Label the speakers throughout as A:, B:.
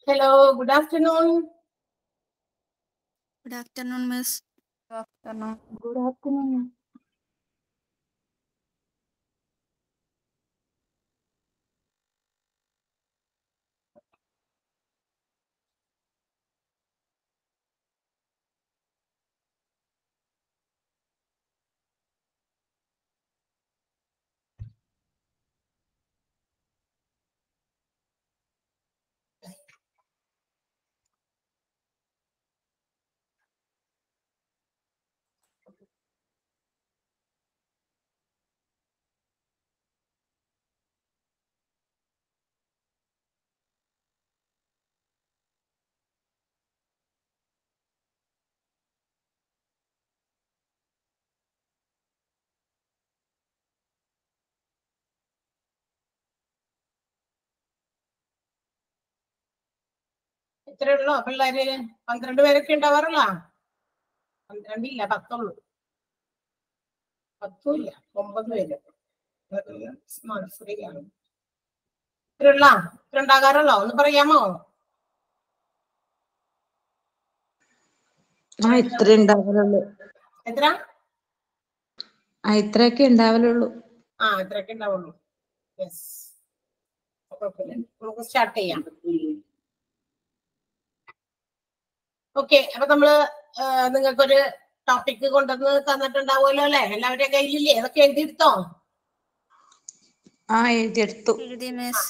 A: Hello, good afternoon.
B: Good afternoon, Miss.
C: afternoon.
A: Good afternoon. ഇത്രേ ഉള്ളോ പിള്ളേര് പന്ത്രണ്ട് പേരൊക്കെ ഉണ്ടാവാറുള്ള പന്ത്രണ്ടില്ല പത്തുള്ളൂ പത്തുമില്ല ഒമ്പത് പേര് സ്മാർട്ട് ഫ്രീ ആണ് ഇത്രയുള്ള ഇത്ര ഉണ്ടാകാറുള്ളോ ഒന്ന് പറയാമോ
C: ആ ഇത്ര ഉണ്ടാവലുള്ളൂ
A: എത്ര
C: ആ ഇത്രയൊക്കെ ഉണ്ടാവലുള്ളൂ
A: ആ ഇത്രയൊക്കെ ഉണ്ടാവുള്ളൂ യെസ് കുഴപ്പമില്ല നമുക്ക് സ്റ്റാർട്ട് ചെയ്യാം ഓക്കെ അപ്പൊ നമ്മള് നിങ്ങൾക്കൊരു ടോപ്പിക് കൊണ്ടുവന്ന് തന്നിട്ടുണ്ടാവുമല്ലോ അല്ലെ എല്ലാവരുടെയും കയ്യിലില്ലേ അതൊക്കെ എഴുതിയെടുത്തോ
C: ആ എഴുതിയെടുത്തു
B: എഴുതി മിസ്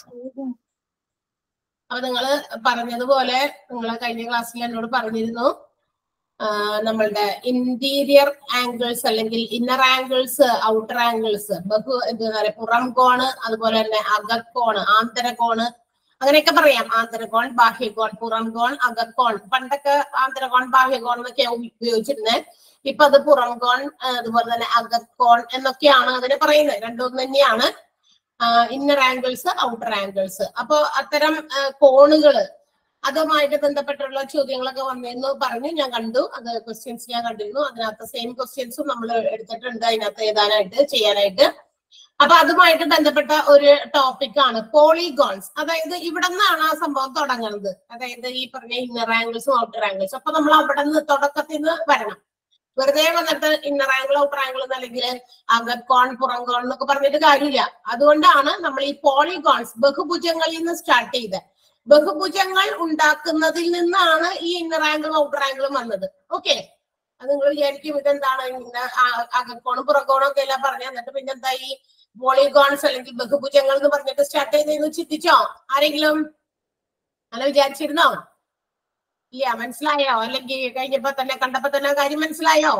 A: അപ്പൊ നിങ്ങള് പറഞ്ഞതുപോലെ നിങ്ങൾ കഴിഞ്ഞ ക്ലാസ്സിൽ എന്നോട് പറഞ്ഞിരുന്നു ആ, നമ്മളുടെ ഇന്റീരിയർ ആംഗിൾസ് അല്ലെങ്കിൽ ഇന്നർ ആംഗിൾസ് ഔട്ടർ ആംഗിൾസ് ബഹു എന്താ പറയുക പുറം കോണ് അതുപോലെ തന്നെ അകക്കോണ് ആന്തരകോണ് അങ്ങനെയൊക്കെ പറയാം ആന്തരകോൺ ബാഹ്യകോൺ പുറം കോൺ അകക്കോൺ പണ്ടൊക്കെ ആന്തരകോൺ ബാഹ്യകോൺ എന്നൊക്കെ ഉപയോഗിച്ചിരുന്നത് ഇപ്പൊ അത് പുറം കോൺ ആ, അതുപോലെ തന്നെ അകക്കോൺ എന്നൊക്കെയാണ് അതിനെ പറയുന്നത് രണ്ടും തന്നെയാണ് ഇന്നർ ആംഗിൾസ് ഔട്ടർ ആംഗിൾസ് അപ്പൊ അത്തരം കോണുകള് അതുമായിട്ട് ബന്ധപ്പെട്ടുള്ള ചോദ്യങ്ങളൊക്കെ വന്നിരുന്നു പറഞ്ഞു ഞാൻ കണ്ടു അത് ക്വസ്റ്റ്യൻസ് ഞാൻ കണ്ടിരുന്നു അതിനകത്ത് സെയിം ക്വസ്റ്റ്യൻസും നമ്മൾ എടുത്തിട്ടുണ്ട് അതിനകത്ത് എഴുതാനായിട്ട് ചെയ്യാനായിട്ട് അപ്പൊ അതുമായിട്ട് ബന്ധപ്പെട്ട ഒരു ടോപ്പിക് ആണ് പോളിഗോൺസ് അതായത് ഇവിടെ നിന്നാണ് ആ സംഭവം തുടങ്ങുന്നത് അതായത് ഈ പറഞ്ഞ ഇന്നർ ആംഗിൾസും ഔട്ടർ ആംഗിൾസും അപ്പൊ നമ്മൾ അവിടെ നിന്ന് തുടക്കത്തിൽ നിന്ന് വരണം വെറുതെ വന്നിട്ട് ഇന്നർ ആംഗിൾ ഔട്ടർ ആംഗിൾ എന്നല്ലെങ്കിൽ അകക്കോൺ പുറംകോൺ എന്നൊക്കെ പറഞ്ഞിട്ട് കാര്യമില്ല അതുകൊണ്ടാണ് നമ്മൾ ഈ പോളിഗോൺസ് ബഹുഭുജങ്ങളിൽ നിന്ന് സ്റ്റാർട്ട് ചെയ്തത് ബഹുഭുജങ്ങൾ ഉണ്ടാക്കുന്നതിൽ നിന്നാണ് ഈ ഇന്നർ ആംഗിൾ ഔട്ടർ ആംഗിളും വന്നത് ഓക്കെ അത് നിങ്ങൾ വിചാരിക്കും ഇതെന്താണ് ഇങ്ങനെ ആ- അകക്കോണും പുറക്കോണും ഒക്കെ എല്ലാം പറഞ്ഞു എന്നിട്ട് പിന്നെന്താ ഈ പോളിഗോൺസ് അല്ലെങ്കിൽ ബഹുഭുജങ്ങൾ എന്ന് പറഞ്ഞിട്ട് സ്റ്റാർട്ട് ചെയ്തെന്ന് ചിന്തിച്ചോ ആരെങ്കിലും അങ്ങനെ വിചാരിച്ചിരുന്നോ ഇല്ല മനസ്സിലായോ അല്ലെങ്കിൽ കഴിഞ്ഞപ്പോ തന്നെ കണ്ടപ്പോ തന്നെ കാര്യം മനസ്സിലായോ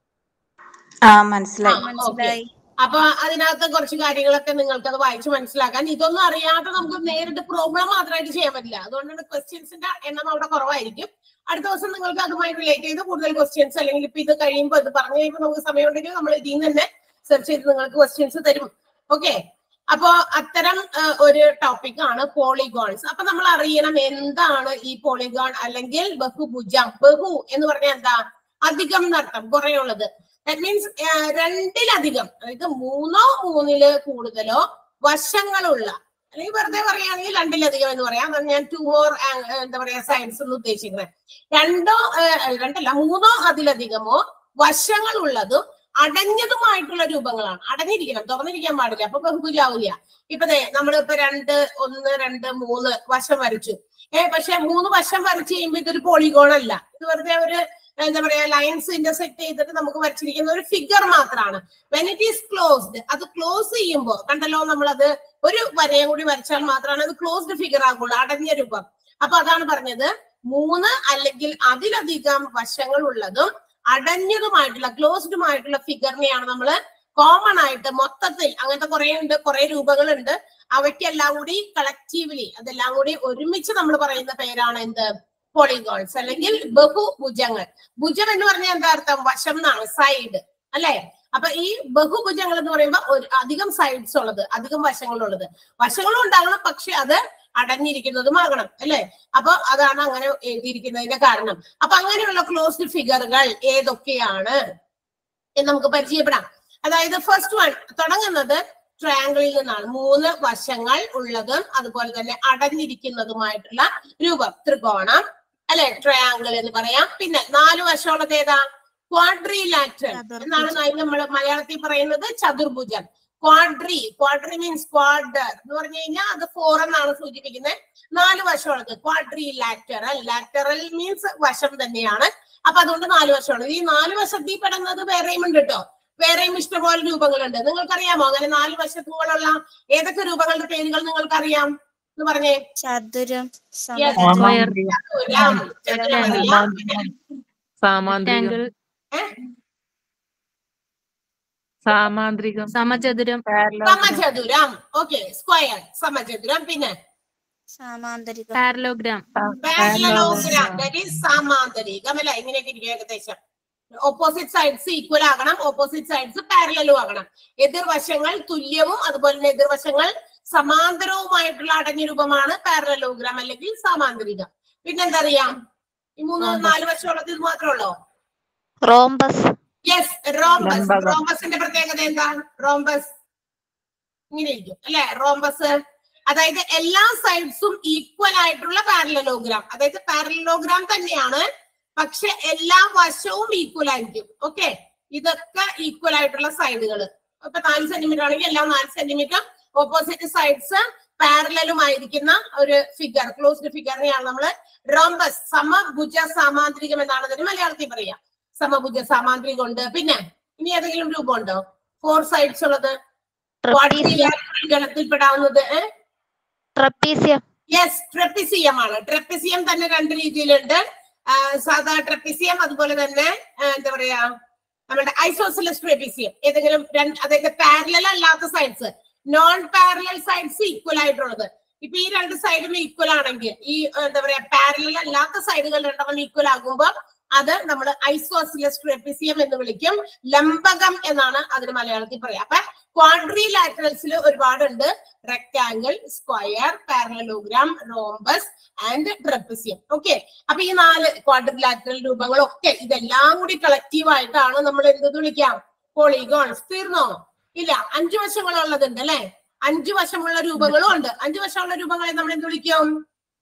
C: ആ മനസ്സിലായി
A: ആ,
B: മനസ്സിലായി
A: അപ്പൊ അതിനകത്ത് കുറച്ച് കാര്യങ്ങളൊക്കെ നിങ്ങൾക്ക് അത് വായിച്ച് മനസ്സിലാക്കാൻ ഇതൊന്നും അറിയാതെ നമുക്ക് നേരിട്ട് പ്രോഗ്രാം മാത്രമായിട്ട് ചെയ്യാൻ പറ്റില്ല അതുകൊണ്ടാണ് ക്വസ്റ്റ്യൻസിന്റെ എണ്ണം അവിടെ കുറവായിരിക്കും അടുത്ത ദിവസം നിങ്ങൾക്ക് അതുമായി റിലേറ്റ് ചെയ്ത് കൂടുതൽ ക്വസ്റ്റ്യൻസ് അല്ലെങ്കിൽ ഇപ്പൊ ഇത് കഴിയുമ്പോൾ ഇത് പറഞ്ഞു കഴിയുമ്പോൾ നമുക്ക് സമയമുണ്ടെങ്കിൽ നമ്മൾ ഇതിൽ നിന്ന് തന്നെ സെർച്ച് ചെയ്ത് നിങ്ങൾക്ക് ക്വസ്റ്റ്യൻസ് തരും ഓക്കെ അപ്പോ അത്തരം ആ, ഒരു ടോപ്പിക് ആണ് പോളിഗോൺസ് അപ്പൊ നമ്മൾ അറിയണം എന്താണ് ഈ പോളിഗോൺ അല്ലെങ്കിൽ ബഹുഭുജം ബഹു എന്ന് പറഞ്ഞാൽ എന്താ അധികം എന്നർത്ഥം കുറെ ഉള്ളത് ദാറ്റ് മീൻസ് രണ്ടിലധികം അതായത് മൂന്നോ മൂന്നില് കൂടുതലോ വശങ്ങളുള്ള അല്ലെങ്കിൽ വെറുതെ പറയുകയാണെങ്കിൽ രണ്ടിലധികം എന്ന് പറയാം അതാണ് ഞാൻ ടു മോർ എന്താ പറയാ സയൻസ് എന്ന് ഉദ്ദേശിക്കുന്നത് രണ്ടോ ആ, രണ്ടല്ല മൂന്നോ അതിലധികമോ വശങ്ങളുള്ളതും അടഞ്ഞതുമായിട്ടുള്ള രൂപങ്ങളാണ് അടഞ്ഞിരിക്കണം തുറന്നിരിക്കാൻ പാടില്ല അപ്പൊ ബഹുഭുജാവില്ല ഇപ്പൊ ദേ നമ്മളിപ്പോ രണ്ട് ഒന്ന് രണ്ട് മൂന്ന് വശം വരച്ചു ഏ പക്ഷെ മൂന്ന് വശം വരച്ചു കഴിയുമ്പോ ഇതൊരു പോളിഗോൺ അല്ല ഇത് വെറുതെ ഒരു എന്താ പറയാ ലൈൻസ് ഇന്റർസെക്ട് ചെയ്തിട്ട് നമുക്ക് വരച്ചിരിക്കുന്ന ഒരു ഫിഗർ മാത്രമാണ് വെൻ ഇറ്റ് ഈസ് ക്ലോസ്ഡ് അത് ക്ലോസ് ചെയ്യുമ്പോൾ കണ്ടല്ലോ നമ്മളത് ഒരു വരയും കൂടി വരച്ചാൽ മാത്രമാണ് അത് ക്ലോസ്ഡ് ഫിഗർ ആകുള്ളൂ അടഞ്ഞ രൂപം അപ്പൊ അതാണ് പറഞ്ഞത് മൂന്ന് അല്ലെങ്കിൽ അതിലധികം വശങ്ങൾ ഉള്ളതും അടഞ്ഞതുമായിട്ടുള്ള ക്ലോസ്ഡുമായിട്ടുള്ള ഫിഗറിനെയാണ് നമ്മൾ കോമൺ ആയിട്ട് മൊത്തത്തിൽ അങ്ങനത്തെ കുറെ ഉണ്ട് കുറെ രൂപങ്ങളുണ്ട് അവയ്ക്കെല്ലാം കൂടി കളക്റ്റീവ്ലി അതെല്ലാം കൂടി ഒരുമിച്ച് നമ്മൾ പറയുന്ന പേരാണ് എന്ത് പോളിഗോൺസ് അല്ലെങ്കിൽ ബഹുഭുജങ്ങൾ ഭുജം എന്ന് പറഞ്ഞാൽ എന്താ അർത്ഥം വശം എന്നാണ് സൈഡ് അല്ലെ അപ്പൊ ഈ ബഹുഭുജങ്ങൾ എന്ന് പറയുമ്പോൾ ഒരു അധികം സൈഡ്സ് ഉള്ളത് അധികം വശങ്ങളുള്ളത് വശങ്ങളും ഉണ്ടാകണം പക്ഷെ അത് അടഞ്ഞിരിക്കുന്നതുമാകണം അല്ലെ അപ്പൊ അതാണ് അങ്ങനെ എഴുതിയിരിക്കുന്നതിന്റെ കാരണം അപ്പൊ അങ്ങനെയുള്ള ക്ലോസ്ഡ് ഫിഗറുകൾ ഏതൊക്കെയാണ് എന്ന് നമുക്ക് പരിചയപ്പെടാം അതായത് ഫസ്റ്റ് വൺ തുടങ്ങുന്നത് ട്രയാങ്കിളിൽ നിന്നാണ് മൂന്ന് വശങ്ങൾ ഉള്ളതും അതുപോലെ തന്നെ അടഞ്ഞിരിക്കുന്നതുമായിട്ടുള്ള രൂപം ത്രികോണം അല്ലെ ട്രയാങ്കിൾ എന്ന് പറയാം പിന്നെ നാല് വശമുള്ളത് ഏതാ ക്വാഡ്രിലാറ്ററൽ
B: ചതുർഭുജം.
A: എന്നാണ് നമ്മൾ മലയാളത്തിൽ പറയുന്നത് ചതുർഭുജം ക്വാഡ്രി ക്വാഡ്രി മീൻസ് ക്വാഡ് എന്ന് പറഞ്ഞു കഴിഞ്ഞാൽ അത് ഫോർ എന്നാണ് സൂചിപ്പിക്കുന്നത് നാല് വശമുള്ളത് ക്വാഡ്രി ലാറ്ററൽ ലാറ്ററൽ മീൻസ് വശം തന്നെയാണ് അപ്പൊ അതുകൊണ്ട് നാല് വശമാണ് ഈ നാല് വശത്തിൽ പെടുന്നത് വേറെയും ഉണ്ട് കേട്ടോ വേറെയും ഇഷ്ടംപോലെ രൂപങ്ങളുണ്ട് നിങ്ങൾക്കറിയാമോ അങ്ങനെ നാല് വശത്തുകളുള്ള ഏതൊക്കെ രൂപങ്ങളുടെ പേരുകൾ നിങ്ങൾക്കറിയാം എന്ന് പറഞ്ഞേ
B: ചതുരം
A: Yes.
B: സമചതുരം
A: ചതുരം, ചതുരം അറിയാം.
D: സാമാന്ത്രികം
E: Rectangle,
A: ഏ?
D: സാമാന്ത്രികം
E: സമചതുരം
A: സമചതുരം ഓക്കെ സ്ക്വയർ സമചതുരം പിന്നെ
B: സമാന്തരികം
E: പാരലോഗ്രാം
A: പാരലലോഗ്രാം ദാറ്റ് ഈസ് സമാന്തരികം അല്ല ഇങ്ങനെയൊക്കെ ഇരിക്കും ഏകദേശം ഓപ്പോസിറ്റ് സൈഡ്സ് ഈക്വൽ ആകണം ഓപ്പോസിറ്റ് സൈഡ്സ് പാരലലും ആകണം എതിർവശങ്ങൾ തുല്യവും അതുപോലെ തന്നെ എതിർവശങ്ങൾ സമാന്തരവുമായിട്ടുള്ള അടഞ്ഞ രൂപമാണ് പാരലലോഗ്രാം അല്ലെങ്കിൽ സമാന്തരികം പിന്നെന്താ അറിയാം ഈ മൂന്ന് നാല് വശമുള്ളത് ഇത് മാത്രമേ ഉള്ളൂ
F: റോംബസ്
A: യെസ് റോംബസ്
D: ലംബകം.
A: റോംബസിന്റെ പ്രത്യേകത എന്താ റോംബസ് ഇങ്ങനെ ഇരിക്കും അല്ലെ റോംബസ് അതായത് എല്ലാ സൈഡ്സും ഈക്വൽ ആയിട്ടുള്ള പാരലലോഗ്രാം അതായത് പാരലലോഗ്രാം തന്നെയാണ് പക്ഷെ എല്ലാ വശവും ഈക്വൽ ആയിരിക്കും ഓക്കെ ഇതൊക്കെ ഈക്വൽ ആയിട്ടുള്ള സൈഡുകൾ ഇപ്പൊ നാല് സെന്റിമീറ്റർ ആണെങ്കിൽ എല്ലാ നാല് സെന്റിമീറ്റർ ഓപ്പോസിറ്റ് സൈഡ്സ് പാരലലുമായിരിക്കുന്ന ഒരു ഫിഗർ ക്ലോസ്ഡ് ഫിഗറിനെയാണ് നമ്മൾ റോംബസ് സമഭുജ സാമാന്ത്രികം എന്നാണ് അതിന് മലയാളത്തിൽ പറയാ സമഭുജ സാമാന്ത്രികം ഉണ്ട് പിന്നെ ഇനി ഏതെങ്കിലും രൂപമുണ്ടോ ഫോർ സൈഡ്സ് ഉള്ളത്
F: ട്രപ്പീസിയം
A: ഗണത്തിൽപ്പെടാവുന്നത്
F: ട്രപ്പീസിയം
A: യെസ് ട്രപ്പിസിയം ആണ് ട്രപ്പിസിയം തന്നെ രണ്ട് രീതിയിലുണ്ട് ആ, സാധാ ട്രപ്പിസിയം അതുപോലെ തന്നെ ആ, എന്താ പറയാ നമ്മുടെ ഐസോസിലസ് ട്രപ്പിസിയം ഏതെങ്കിലും രണ്ട് അതായത് പാരലൽ അല്ലാത്ത sides non parallel sides equal ആയിട്ടുള്ളത് ഇപ്പൊ ഈ രണ്ട് സൈഡും ഈക്വൽ ആണെങ്കിൽ ഈ ആ, എന്താ പറയാ പാരലൽ അല്ലാത്ത സൈഡുകൾ രണ്ടെണ്ണം ഈക്വൽ ആകുമ്പോൾ അത് നമ്മൾ ഐസോസിലസ് ട്രപ്പിസിയം എന്ന് വിളിക്കും ലംബകം എന്നാണ് അതിന് മലയാളത്തിൽ പറയാം അപ്പൊ ക്വാഡ്രി ലാറ്ററൽസിൽ ഒരുപാടുണ്ട് rectangle square parallelogram rhombus and trapezium okay അപ്പൊ ഈ നാല് ക്വാഡ്രിലാറ്ററൽ രൂപങ്ങളൊക്കെ ഇതെല്ലാം കൂടി കളക്റ്റീവ് ആയിട്ടാണ് നമ്മൾ എന്ത് വിളിക്കാം പോളിഗോൺസ് തീർന്നോ ഇല്ല അഞ്ചു വശങ്ങളുള്ളതുണ്ട് അല്ലെ അഞ്ചു വശമുള്ള രൂപങ്ങളും ഉണ്ട് അഞ്ചു വശമുള്ള രൂപങ്ങളെ നമ്മൾ എന്ത് വിളിക്കും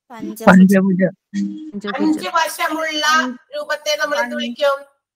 B: പഞ്ചഭുജം
D: പഞ്ചഭുജം
A: അഞ്ച് വശമുള്ള രൂപത്തെ നമ്മൾ എന്ത് വിളിക്കും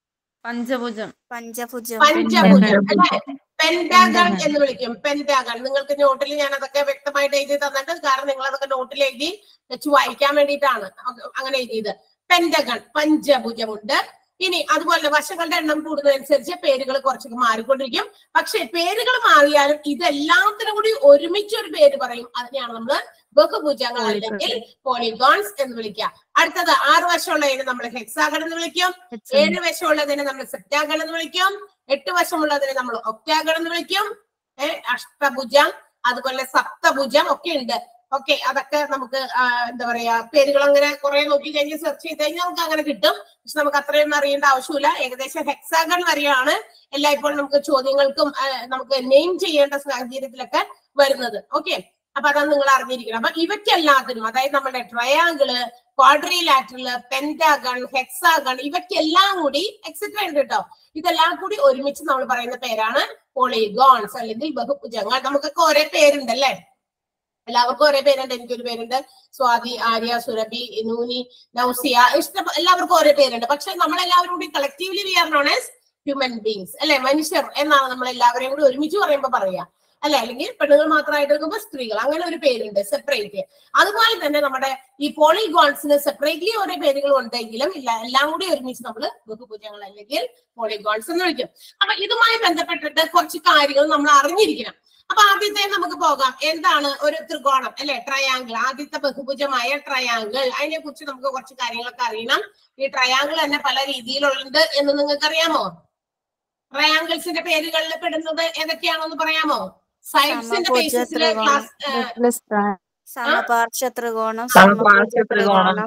E: പഞ്ചഭുജം
B: പഞ്ചഭുജം
A: പഞ്ചഭുജം അല്ലെ പെന്റാഗൺ എന്ന് വിളിക്കും പെന്റാഗൺ നിങ്ങൾക്ക് നോട്ടിൽ ഞാൻ അതൊക്കെ വ്യക്തമായിട്ട് എഴുതി തന്നിട്ട് കാരണം നിങ്ങൾ അതൊക്കെ നോട്ടിൽ എഴുതി വെച്ച് വായിക്കാൻ വേണ്ടിയിട്ടാണ് അ- അങ്ങനെ എഴുതിയത് പെന്റഗൺ പഞ്ചഭുജമുണ്ട് ഇനി അതുപോലെ വശങ്ങളുടെ എണ്ണം കൂടുന്നതനുസരിച്ച് പേരുകൾ കുറച്ചൊക്കെ മാറിക്കൊണ്ടിരിക്കും പക്ഷെ പേരുകൾ മാറിയാലും ഇതെല്ലാത്തിനും കൂടി ഒരുമിച്ച് ഒരു പേര് പറയും അതിനെയാണ് നമ്മൾ ബഹുഭുജങ്ങൾ അല്ലെങ്കിൽ പോളിഗോൺസ് എന്ന് വിളിക്കുക അടുത്തത് ആറ് വശമുള്ളതിനെ നമ്മൾ ഹെക്സാഗൺ എന്ന് വിളിക്കും ഏഴ് വശമുള്ളതിനെ നമ്മൾ സെപ്റ്റാഗൺ എന്ന് വിളിക്കും എട്ട് വശമുള്ളതിനെ നമ്മൾ ഒക്ടാഗൺ എന്ന് വിളിക്കും ഏഹ് അഷ്ടഭുജം അതുപോലെ സപ്തഭുജം ഒക്കെ ഉണ്ട് ഓക്കെ അതൊക്കെ നമുക്ക് ആ, എന്താ പറയാ പേരുകൾ അങ്ങനെ കുറെ നോക്കി കഴിഞ്ഞ് സെർച്ച് ചെയ്ത് കഴിഞ്ഞാൽ നമുക്ക് അങ്ങനെ കിട്ടും പക്ഷെ നമുക്ക് അത്രയൊന്നും അറിയേണ്ട ആവശ്യമില്ല ഏകദേശം ഹെക്സാഗൺ വരെയാണ് എല്ലായ്പ്പോഴും നമുക്ക് ചോദ്യങ്ങൾക്കും ആ, നമുക്ക് നെയിം ചെയ്യേണ്ട സാഹചര്യത്തിലൊക്കെ വരുന്നത് ഓക്കെ അപ്പൊ അതാണ് നിങ്ങൾ അറിഞ്ഞിരിക്കണം അപ്പൊ ഇവയ്ക്കെല്ലാത്തിനും അതായത് നമ്മുടെ ട്രയാങ്കിള് ക്വാഡ്രിലാറ്ററല് പെന്റാഗൺ ഹെക്സാഗൺ ഇവയ്ക്കെല്ലാം കൂടി എക്സെട്ര ഉണ്ട് കേട്ടോ ഇതെല്ലാം കൂടി ഒരുമിച്ച് നമ്മൾ പറയുന്ന പേരാണ് പോളിഗോൺസ് അല്ലെങ്കിൽ ബഹുഭുജങ്ങൾ നമുക്കൊക്കെ ഒരേ പേരുണ്ടല്ലേ എല്ലാവർക്കും ഒരേ പേരുണ്ട് എനിക്കൊരു പേരുണ്ട് സ്വാതി ആര്യ സുരഭി നൂനി നൗസിയ ഇഷ്ടം എല്ലാവർക്കും ഒരേ പേരുണ്ട് പക്ഷെ നമ്മളെല്ലാവരും കൂടി collectively we are known as human beings അല്ലെ മനുഷ്യർ എന്നാണ് നമ്മൾ എല്ലാവരെയും കൂടി ഒരുമിച്ച് പറയുമ്പോൾ പറയാ അല്ലെ അല്ലെങ്കിൽ പെണ്ണുങ്ങൾ മാത്രമായിട്ട് എടുക്കുമ്പോൾ സ്ത്രീകൾ അങ്ങനെ ഒരു പേരുണ്ട് സെപ്പറേറ്റ് അതുപോലെ തന്നെ നമ്മുടെ ഈ പോളിഗോൺസിന് സെപ്പറേറ്റ്ലി ഓരോ പേരുകൾ ഉണ്ടെങ്കിലും ഇല്ല എല്ലാം കൂടി ഒരുമിച്ച് നമ്മൾ ബഹുഭുജങ്ങൾ അല്ലെങ്കിൽ പോളിഗോൺസ് എന്ന് വിളിക്കും അപ്പൊ ഇതുമായി ബന്ധപ്പെട്ടിട്ട് കുറച്ച് കാര്യങ്ങൾ നമ്മൾ അറിഞ്ഞിരിക്കണം അപ്പൊ ആദ്യത്തെ നമുക്ക് പോകാം എന്താണ് ഒരു ത്രികോണം അല്ലെ ട്രയാങ്കിൾ ആദ്യത്തെ ബഹുഭുജമായ ട്രയാങ്കിൾ അതിനെ കുറിച്ച് നമുക്ക് കുറച്ച് കാര്യങ്ങളൊക്കെ അറിയണം ഈ ട്രയാങ്കിൾ തന്നെ പല രീതിയിലുണ്ട് എന്ന് നിങ്ങൾക്ക് അറിയാമോ ട്രയാങ്കിൾസിന്റെ പേരുകളിൽ പെടുന്നത് ഏതൊക്കെയാണെന്ന് പറയാമോ സൈഡ്സിന്റെ
B: സമഭുജ
A: ബേസിസിൽ
B: ത്രികോണം.
A: ക്ലാസ്
B: സമപാർശ്വ ത്രികോണം
D: സമപാർശ്വ
B: സമഭുജ
D: ത്രികോണം.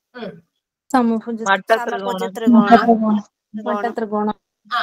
E: സമഭുജ
B: സമഭുജ
D: വട്ടത്രികോണം
B: ത്രികോണം
E: വട്ടത്രികോണം
A: ആ